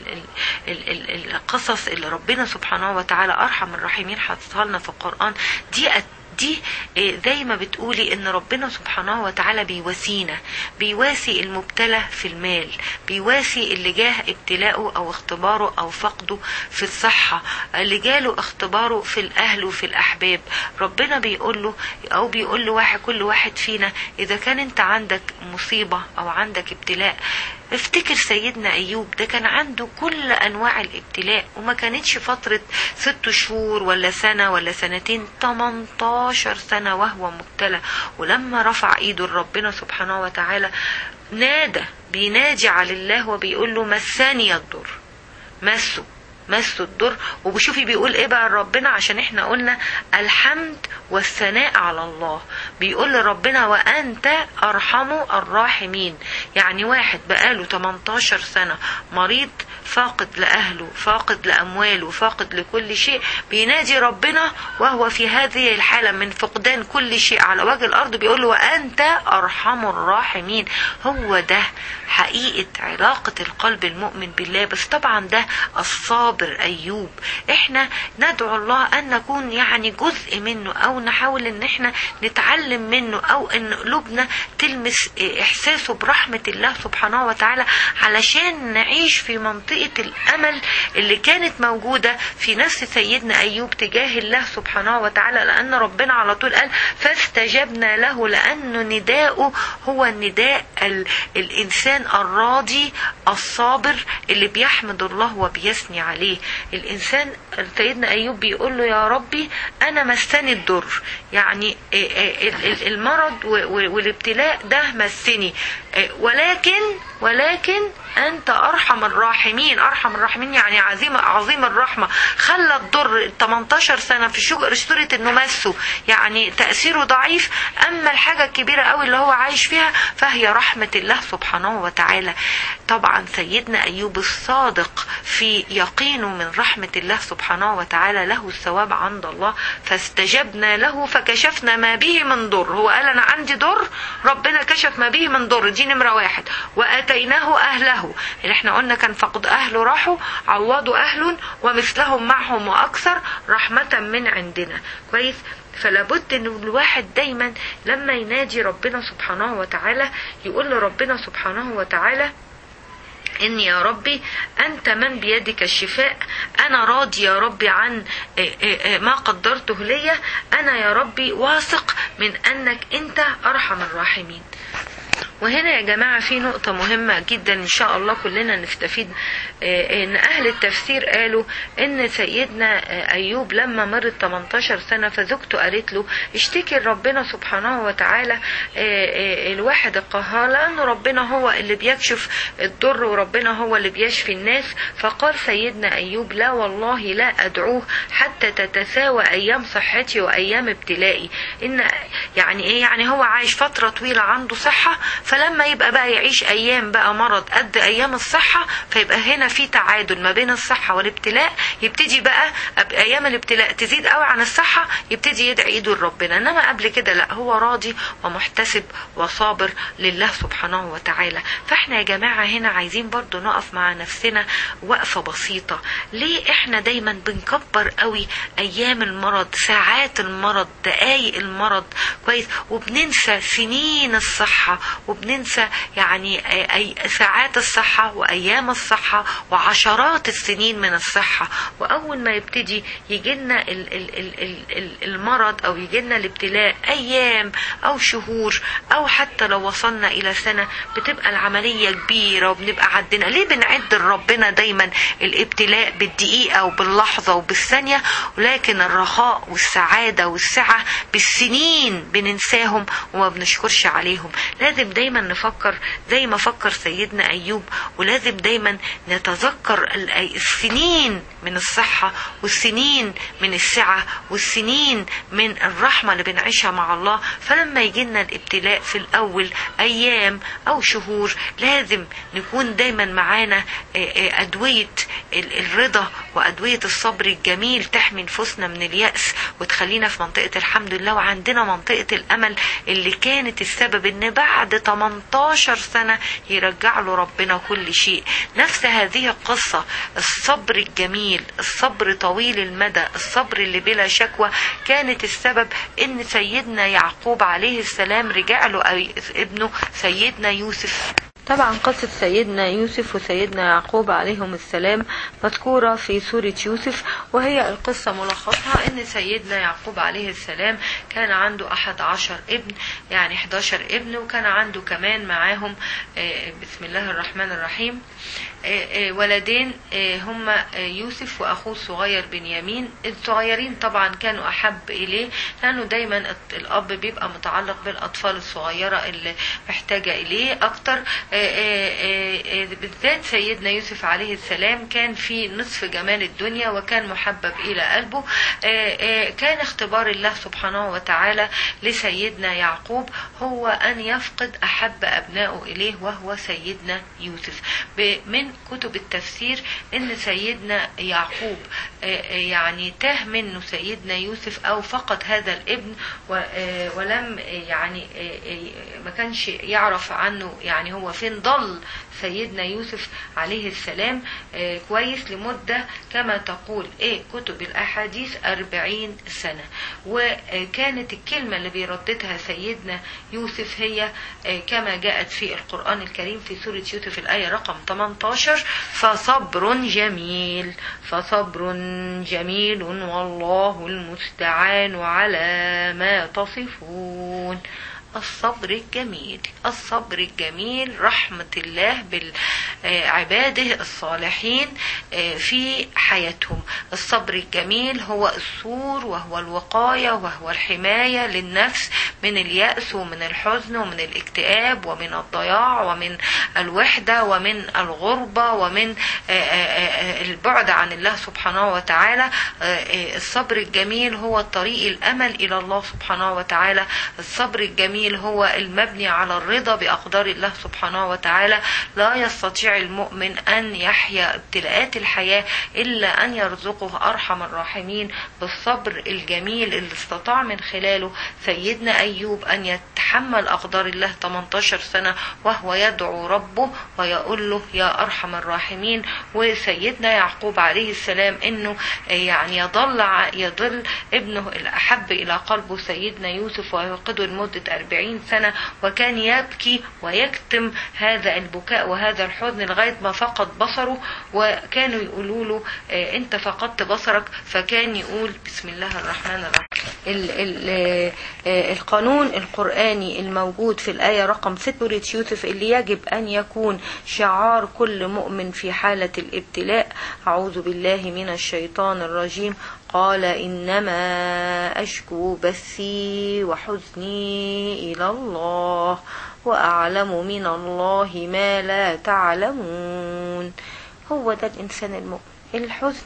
القصص اللي ربنا سبحانه وتعالى أرحم الراحمين حطها لنا في القرآن دي دي زي ما بتقولي ان ربنا سبحانه وتعالى بيواسينا بيواسي المبتلى في المال بيواسي اللي جاه ابتلاءه او اختباره او فقده في الصحة اللي جاله اختباره في الاهل وفي الاحباب ربنا بيقول له او بيقول له واحد كل واحد فينا اذا كان انت عندك مصيبة او عندك ابتلاء افتكر سيدنا ايوب ده كان عنده كل انواع الابتلاء وما كانتش فترة ست شهور ولا سنة ولا سنتين 18 سنة وهو مبتلى ولما رفع ايده لربنا سبحانه وتعالى نادى بيناجي على الله وبيقول له مساني الضر مسه مسه الضر وبشوفي بيقول ايه بقى ربنا عشان احنا قلنا الحمد والثناء على الله بيقول لربنا وانت ارحم الراحمين يعني واحد بقاله 18 سنة مريض فاقد لأهله فاقد لأمواله فاقد لكل شيء بينادي ربنا وهو في هذه الحالة من فقدان كل شيء على وجه الأرض بيقول له وأنت أرحم الراحمين هو ده حقيقة علاقة القلب المؤمن بالله بس طبعا ده الصابر أيوب احنا ندعو الله أن نكون يعني جزء منه أو نحاول أن احنا نتعلم منه أو أن قلوبنا تلمس إحساسه برحمة الله سبحانه وتعالى علشان نعيش في منطقة الأمل اللي كانت موجودة في نفس سيدنا أيوب تجاه الله سبحانه وتعالى لأن ربنا على طول قال فاستجبنا له لأنه نداؤه هو النداء ال... الإنسان الراضي الصابر اللي بيحمد الله وبيثني عليه الإنسان سيدنا أيوب بيقول له يا ربي أنا مسني الضر يعني المرض والابتلاء ده مسني ولكن ولكن أنت أرحم الراحمين أرحم الراحمين يعني عظيم عظيم الرحمة خلى الضر 18 سنة في سورة إنه مسه يعني تأثيره ضعيف أما الحاجة الكبيرة قوي اللي هو عايش فيها فهي رحمة الله سبحانه وتعالى طبعا سيدنا أيوب الصادق في يقينه من رحمة الله سبحانه وتعالى له الثواب عند الله فاستجبنا له فكشفنا ما به من ضر هو قال أنا عندي ضر ربنا كشف ما به من ضر دي نمرة واحد وآتيناه أهله اللي احنا قلنا كان فقد أهله راحوا عوضوا أهل ومثلهم معهم وأكثر رحمة من عندنا كويس فلا بد ان الواحد دايما لما ينادي ربنا سبحانه وتعالى يقول لربنا سبحانه وتعالى إن يا ربي أنت من بيدك الشفاء أنا راضي يا ربي عن ما قدرته لي أنا يا ربي واثق من أنك أنت أرحم الراحمين وهنا يا جماعة في نقطة مهمة جدا إن شاء الله كلنا نستفيد إن أهل التفسير قالوا إن سيدنا أيوب لما مرت 18 سنة فزوجته قالت له اشتكي لربنا سبحانه وتعالى الواحد القهار لأن ربنا هو اللي بيكشف الضر وربنا هو اللي بيشفي الناس فقال سيدنا أيوب لا والله لا أدعوه حتى تتساوى أيام صحتي وأيام ابتلائي إن يعني إيه يعني هو عايش فترة طويلة عنده صحة فلما يبقى بقى يعيش ايام بقى مرض قد ايام الصحة فيبقى هنا في تعادل ما بين الصحة والابتلاء يبتدي بقى ايام الابتلاء تزيد قوي عن الصحة يبتدي يدعي ايده لربنا انما قبل كده لا هو راضي ومحتسب وصابر لله سبحانه وتعالى فاحنا يا جماعة هنا عايزين برضو نقف مع نفسنا وقفة بسيطة ليه احنا دايما بنكبر قوي ايام المرض ساعات المرض دقايق المرض كويس وبننسى سنين الصحة وبننسى يعني أي ساعات الصحة وأيام الصحة وعشرات السنين من الصحة وأول ما يبتدي يجينا المرض أو يجينا الابتلاء أيام أو شهور أو حتى لو وصلنا إلى سنة بتبقى العملية كبيرة وبنبقى عدنا ليه بنعد لربنا دايما الابتلاء بالدقيقة وباللحظة وبالثانية ولكن الرخاء والسعادة والسعة بالسنين بننساهم وما بنشكرش عليهم لازم دايما نفكر زي ما فكر سيدنا أيوب ولازم دايما نتذكر السنين من الصحة والسنين من السعة والسنين من الرحمة اللي بنعيشها مع الله فلما يجينا الابتلاء في الأول أيام أو شهور لازم نكون دايما معانا أدوية الرضا وأدوية الصبر الجميل تحمي نفوسنا من اليأس وتخلينا في منطقة الحمد لله وعندنا منطقة الأمل اللي كانت السبب إن بعد 18 سنة يرجع له ربنا كل شيء نفس هذه القصة الصبر الجميل الصبر طويل المدى الصبر اللي بلا شكوى كانت السبب ان سيدنا يعقوب عليه السلام رجع له ابنه سيدنا يوسف طبعا قصة سيدنا يوسف وسيدنا يعقوب عليهم السلام مذكورة في سورة يوسف وهي القصة ملخصها ان سيدنا يعقوب عليه السلام كان عنده احد عشر ابن يعني 11 ابن وكان عنده كمان معاهم بسم الله الرحمن الرحيم ولدين هم يوسف واخوه الصغير بنيامين الصغيرين طبعا كانوا احب اليه لانه دايما الاب بيبقى متعلق بالاطفال الصغيره اللي محتاجه اليه اكتر بالذات سيدنا يوسف عليه السلام كان في نصف جمال الدنيا وكان محبب إلى قلبه كان اختبار الله سبحانه وتعالى لسيدنا يعقوب هو أن يفقد أحب أبنائه إليه وهو سيدنا يوسف من كتب التفسير أن سيدنا يعقوب يعني تاه منه سيدنا يوسف أو فقد هذا الابن ولم يعني ما كانش يعرف عنه يعني هو فين ضل سيدنا يوسف عليه السلام كويس لمدة كما تقول ايه كتب الاحاديث أربعين سنة وكانت الكلمة اللي بيرددها سيدنا يوسف هي كما جاءت في القرآن الكريم في سورة يوسف الآية رقم 18 فصبر جميل فصبر جميل والله المستعان على ما تصفون الصبر الجميل الصبر الجميل رحمة الله بعباده الصالحين في حياتهم الصبر الجميل هو السور وهو الوقاية وهو الحماية للنفس من اليأس ومن الحزن ومن الاكتئاب ومن الضياع ومن الوحدة ومن الغربة ومن البعد عن الله سبحانه وتعالى الصبر الجميل هو الطريق الأمل إلى الله سبحانه وتعالى الصبر الجميل الجميل هو المبني على الرضا بأقدار الله سبحانه وتعالى لا يستطيع المؤمن أن يحيا ابتلاءات الحياة إلا أن يرزقه أرحم الراحمين بالصبر الجميل اللي استطاع من خلاله سيدنا أيوب أن يتحمل أقدار الله 18 سنة وهو يدعو ربه ويقول له يا أرحم الراحمين وسيدنا يعقوب عليه السلام إنه يعني يضل يضل ابنه الأحب إلى قلبه سيدنا يوسف ويوقده لمدة 40 سنة وكان يبكي ويكتم هذا البكاء وهذا الحزن لغاية ما فقد بصره وكانوا يقولوا له انت فقدت بصرك فكان يقول بسم الله الرحمن الرحيم ال ال القانون القرآني الموجود في الآية رقم 6 سورة يوسف اللي يجب أن يكون شعار كل مؤمن في حالة الابتلاء أعوذ بالله من الشيطان الرجيم قال إنما أشكو بثي وحزني إلى الله وأعلم من الله ما لا تعلمون هو ده الإنسان المؤمن الحزن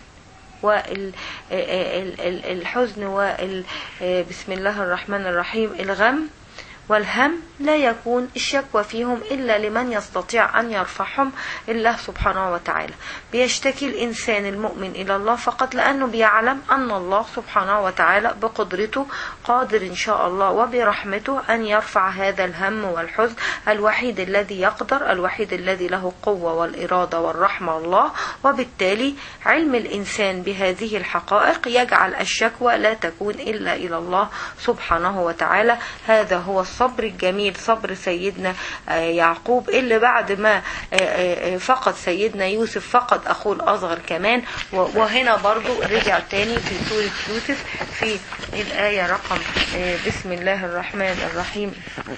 والحزن وال بسم الله الرحمن الرحيم الغم والهم لا يكون الشكوى فيهم إلا لمن يستطيع أن يرفعهم الله سبحانه وتعالى بيشتكي الإنسان المؤمن إلى الله فقط لأنه بيعلم أن الله سبحانه وتعالى بقدرته قادر إن شاء الله وبرحمته أن يرفع هذا الهم والحزن الوحيد الذي يقدر الوحيد الذي له قوة والإرادة والرحمة الله وبالتالي علم الإنسان بهذه الحقائق يجعل الشكوى لا تكون إلا إلى الله سبحانه وتعالى هذا هو الصبر الجميل صبر سيدنا يعقوب اللي بعد ما فقد سيدنا يوسف فقد أخوه الأصغر كمان وهنا برضو رجع تاني في سورة يوسف في الآية رقم بسم الله الرحمن الرحيم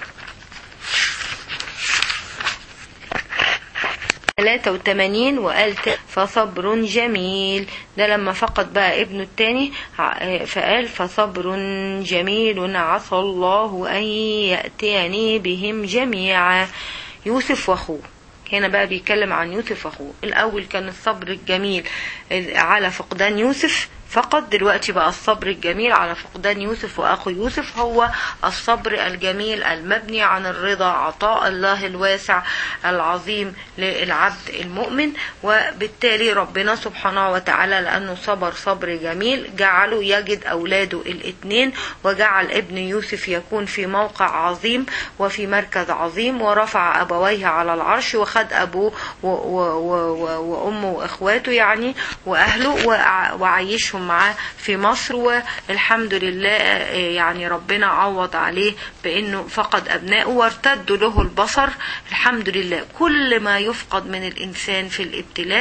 83 وقال فصبر جميل ده لما فقد بقى ابنه التاني فقال فصبر جميل عسى الله أن يأتيني بهم جميعا يوسف واخوه هنا بقى بيتكلم عن يوسف واخوه الاول كان الصبر الجميل على فقدان يوسف فقط دلوقتي بقى الصبر الجميل على فقدان يوسف واخو يوسف هو الصبر الجميل المبني عن الرضا عطاء الله الواسع العظيم للعبد المؤمن وبالتالي ربنا سبحانه وتعالى لانه صبر صبر جميل جعله يجد اولاده الاثنين وجعل ابن يوسف يكون في موقع عظيم وفي مركز عظيم ورفع ابويه على العرش وخد ابوه وامه واخواته يعني واهله وعيشهم معاه في مصر والحمد لله يعني ربنا عوض عليه بانه فقد ابنائه وارتد له البصر الحمد لله كل ما يفقد من الانسان في الابتلاء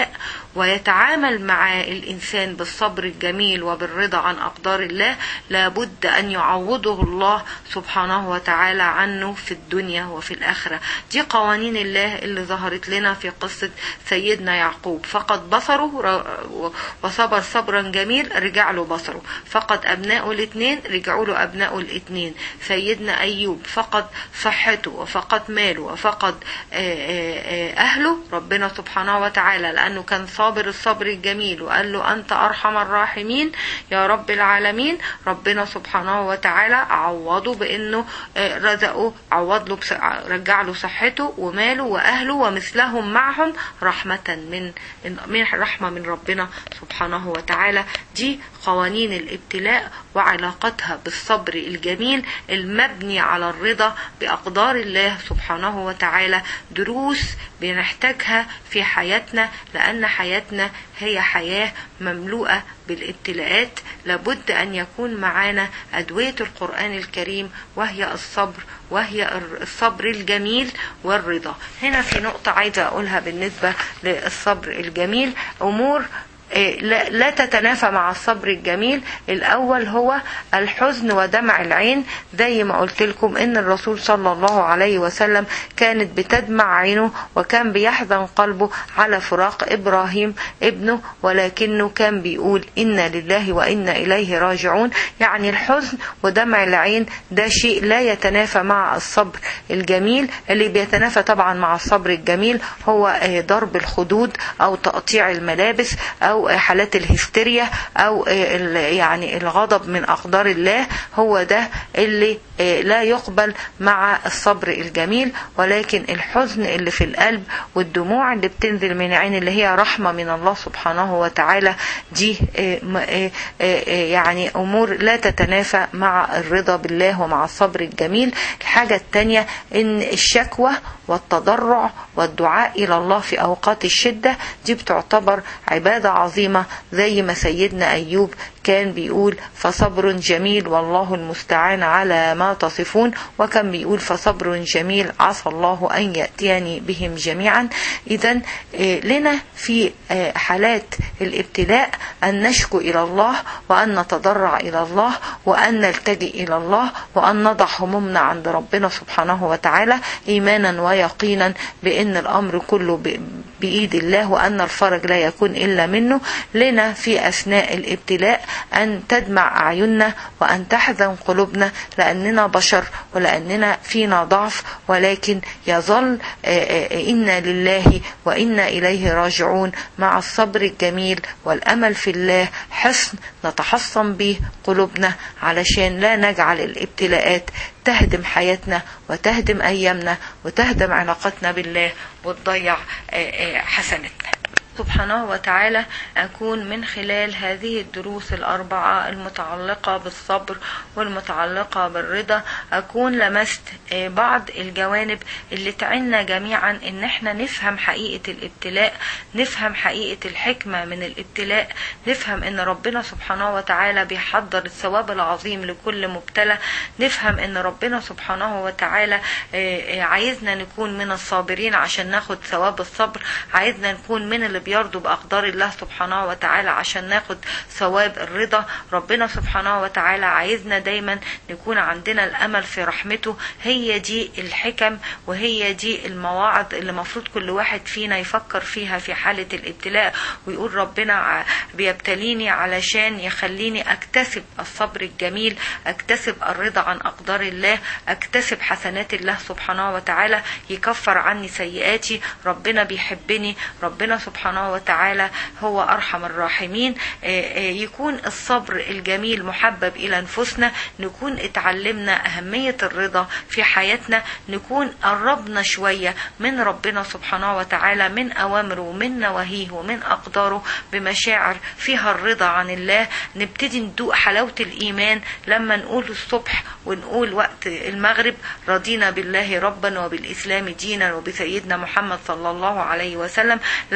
ويتعامل مع الإنسان بالصبر الجميل وبالرضا عن أقدار الله لابد أن يعوضه الله سبحانه وتعالى عنه في الدنيا وفي الآخرة دي قوانين الله اللي ظهرت لنا في قصة سيدنا يعقوب فقد بصره ر- وصبر صبرا جميل رجع له بصره فقد أبنائه الاثنين رجعوا له أبنائه الاثنين سيدنا أيوب فقد صحته وفقد ماله وفقد آه، آه، آه، أهله ربنا سبحانه وتعالى لأنه كان صابر الصبر الجميل وقال له أنت أرحم الراحمين يا رب العالمين ربنا سبحانه وتعالى عوضه بأنه آه، رزقه عوض له بس- رجع له صحته وماله وأهله ومثلهم معهم رحمة من من رحمة من ربنا سبحانه وتعالى دي قوانين الابتلاء وعلاقتها بالصبر الجميل المبني على الرضا بأقدار الله سبحانه وتعالى دروس بنحتاجها في حياتنا لأن حياتنا هي حياة مملوءة بالابتلاءات لابد أن يكون معانا أدوية القرآن الكريم وهي الصبر وهي الصبر الجميل والرضا هنا في نقطة عايزة أقولها بالنسبة للصبر الجميل أمور إيه، لا لا تتنافى مع الصبر الجميل الأول هو الحزن ودمع العين زي ما قلت لكم إن الرسول صلى الله عليه وسلم كانت بتدمع عينه وكان بيحزن قلبه على فراق إبراهيم ابنه ولكنه كان بيقول إنا لله وإنا إليه راجعون يعني الحزن ودمع العين ده شيء لا يتنافى مع الصبر الجميل اللي بيتنافى طبعا مع الصبر الجميل هو آه، ضرب الخدود أو تقطيع الملابس أو آه، حالات الهستيريا أو آه، ال- يعني الغضب من أقدار الله هو ده اللي آه، لا يقبل مع الصبر الجميل ولكن الحزن اللي في القلب والدموع اللي بتنزل من عين اللي هي رحمة من الله سبحانه وتعالى دي آه، م- آه، آه، آه، يعني أمور لا تتنافى مع الرضا بالله ومع الصبر الجميل الحاجة التانية إن الشكوى والتضرع والدعاء إلى الله في أوقات الشدة دي بتعتبر عبادة عظيمة زي ما سيدنا أيوب كان بيقول فصبر جميل والله المستعان على ما تصفون وكان بيقول فصبر جميل عسى الله أن يأتيني بهم جميعا إذا لنا في آه، حالات الابتلاء أن نشكو إلى الله وأن نتضرع إلى الله وأن نلتجئ إلى الله وأن نضع همومنا عند ربنا سبحانه وتعالى إيمانا ويقينا بأن الأمر كله ب- بإيد الله وأن الفرج لا يكون إلا منه لنا في أثناء الابتلاء أن تدمع أعيننا وأن تحزن قلوبنا لأننا بشر ولأننا فينا ضعف ولكن يظل آه، آه، إنا لله وإنا إليه راجعون مع الصبر الجميل والأمل في الله حصن نتحصن به قلوبنا علشان لا نجعل الابتلاءات تهدم حياتنا وتهدم أيامنا وتهدم علاقتنا بالله وتضيع آه، آه، حسناتنا سبحانه وتعالى أكون من خلال هذه الدروس الأربعة المتعلقة بالصبر والمتعلقة بالرضا أكون لمست آه، بعض الجوانب اللي تعنا جميعا إن احنا نفهم حقيقة الابتلاء نفهم حقيقة الحكمة من الابتلاء نفهم إن ربنا سبحانه وتعالى بيحضر الثواب العظيم لكل مبتلى نفهم إن ربنا سبحانه وتعالى آه، آه، عايزنا نكون من الصابرين عشان ناخد ثواب الصبر عايزنا نكون من اللي بيرضوا بأقدار الله سبحانه وتعالى عشان ناخد ثواب الرضا ربنا سبحانه وتعالى عايزنا دايما نكون عندنا الأمل في رحمته هي دي الحكم وهي دي المواعظ اللي مفروض كل واحد فينا يفكر فيها في حالة الابتلاء ويقول ربنا ع- بيبتليني علشان يخليني أكتسب الصبر الجميل أكتسب الرضا عن أقدار الله أكتسب حسنات الله سبحانه وتعالى يكفر عني سيئاتي ربنا بيحبني ربنا سبحانه وتعالى هو أرحم الراحمين آه، آه، يكون الصبر الجميل محبب إلى نفوسنا نكون اتعلمنا أهمية الرضا في حياتنا نكون قربنا شوية من ربنا سبحانه وتعالى من أوامره ومن نواهيه ومن أقداره بمشاعر فيها الرضا عن الله نبتدي ندوق حلاوة الإيمان لما نقول الصبح ونقول وقت المغرب رضينا بالله ربا وبالإسلام دينا وبسيدنا محمد صلى الله عليه وسلم لما دايما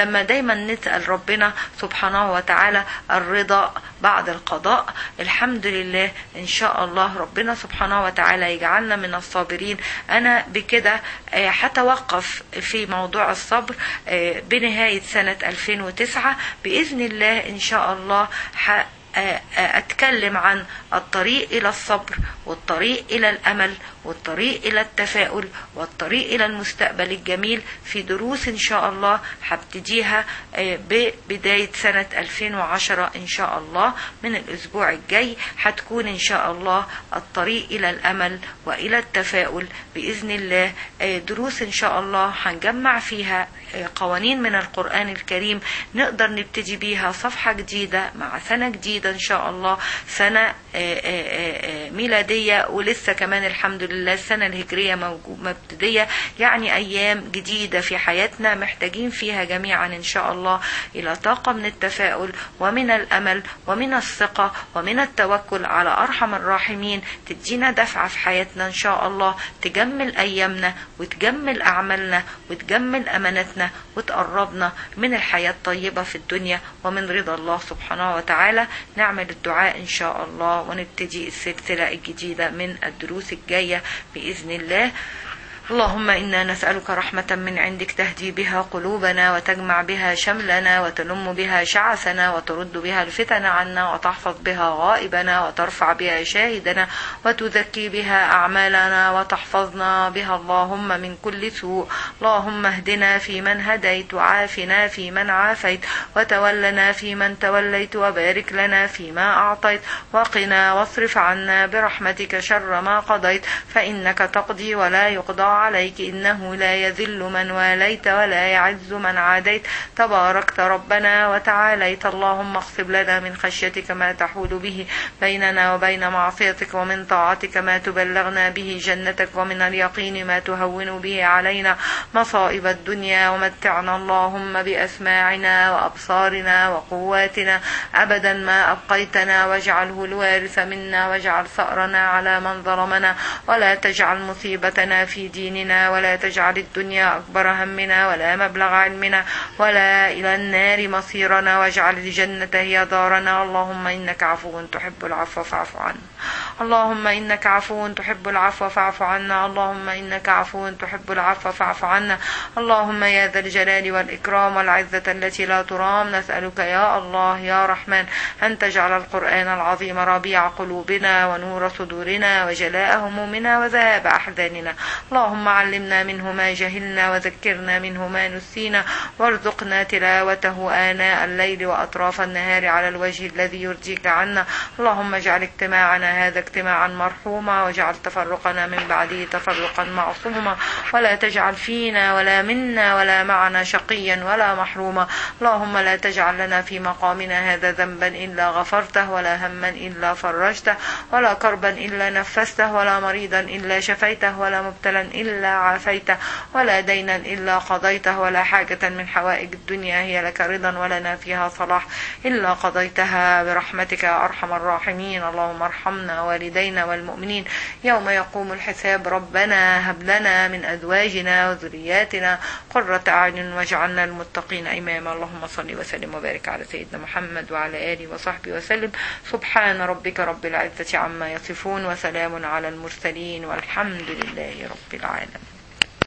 دايما نسأل ربنا سبحانه وتعالى الرضا بعد القضاء الحمد لله إن شاء الله ربنا سبحانه وتعالى يجعلنا من الصابرين أنا بكده هتوقف في موضوع الصبر بنهاية سنة 2009 بإذن الله إن شاء الله أتكلم عن الطريق إلى الصبر والطريق إلى الأمل والطريق إلى التفاؤل والطريق إلى المستقبل الجميل في دروس إن شاء الله هبتديها ببداية سنة 2010 إن شاء الله من الأسبوع الجاي هتكون إن شاء الله الطريق إلى الأمل وإلى التفاؤل بإذن الله دروس إن شاء الله هنجمع فيها قوانين من القرآن الكريم نقدر نبتدي بيها صفحة جديدة مع سنة جديدة إن شاء الله سنة ميلادية ولسه كمان الحمد لله السنة الهجرية مبتدية يعني أيام جديدة في حياتنا محتاجين فيها جميعا إن شاء الله إلى طاقة من التفاؤل ومن الأمل ومن الثقة ومن التوكل على أرحم الراحمين تدينا دفعة في حياتنا إن شاء الله تجمل أيامنا وتجمل أعمالنا وتجمل أمانتنا وتقربنا من الحياة الطيبة في الدنيا ومن رضا الله سبحانه وتعالى نعمل الدعاء إن شاء الله ونبتدي السلسلة الجديدة من الدروس الجاية بإذن الله اللهم إنا نسألك رحمة من عندك تهدي بها قلوبنا وتجمع بها شملنا وتلم بها شعثنا وترد بها الفتن عنا وتحفظ بها غائبنا وترفع بها شاهدنا وتزكي بها أعمالنا وتحفظنا بها اللهم من كل سوء اللهم اهدنا في من هديت وعافنا في من عافيت وتولنا في من توليت وبارك لنا فيما أعطيت وقنا واصرف عنا برحمتك شر ما قضيت فإنك تقضي ولا يقضى عليك إنه لا يذل من واليت ولا يعز من عاديت تباركت ربنا وتعاليت اللهم اخصب لنا من خشيتك ما تحول به بيننا وبين معصيتك ومن طاعتك ما تبلغنا به جنتك ومن اليقين ما تهون به علينا مصائب الدنيا ومتعنا اللهم بأسماعنا وأبصارنا وقواتنا أبدا ما أبقيتنا واجعله الوارث منا واجعل ثأرنا على من ظلمنا ولا تجعل مصيبتنا في ديننا ولا تجعل الدنيا أكبر همنا ولا مبلغ علمنا ولا إلى النار مصيرنا واجعل الجنة هي دارنا اللهم إنك عفو تحب العفو فاعف عنا اللهم إنك عفو تحب العفو فاعف عنا اللهم إنك عفو تحب العفو فاعف عنا اللهم يا ذا الجلال والإكرام والعزة التي لا ترام نسألك يا الله يا رحمن أن تجعل القرآن العظيم ربيع قلوبنا ونور صدورنا وجلاء همومنا وذهاب أحزاننا اللهم علمنا منه ما جهلنا وذكرنا منه ما نسينا وارزقنا تلاوته آناء الليل وأطراف النهار على الوجه الذي يرضيك عنا اللهم اجعل اجتماعنا هذا اجتماعا مرحوما واجعل تفرقنا من بعده تفرقا معصوما ولا تجعل فينا ولا منا ولا معنا شقيا ولا محروما اللهم لا تجعل لنا في مقامنا هذا ذنبا إلا غفرته ولا هما إلا فرجته ولا كربا إلا نفسته ولا مريضا إلا شفيته ولا مبتلا إلا عافيته ولا دينا إلا قضيته ولا حاجة من حوائج الدنيا هي لك رضا ولنا فيها صلاح إلا قضيتها برحمتك يا أرحم الراحمين اللهم ارحمنا والدينا والمؤمنين يوم يقوم الحساب ربنا هب لنا من أزواجنا وذرياتنا قرة أعين واجعلنا المتقين إماما اللهم صل وسلم وبارك على سيدنا محمد وعلى آله وصحبه وسلم سبحان ربك رب العزة عما يصفون وسلام على المرسلين والحمد لله رب العالمين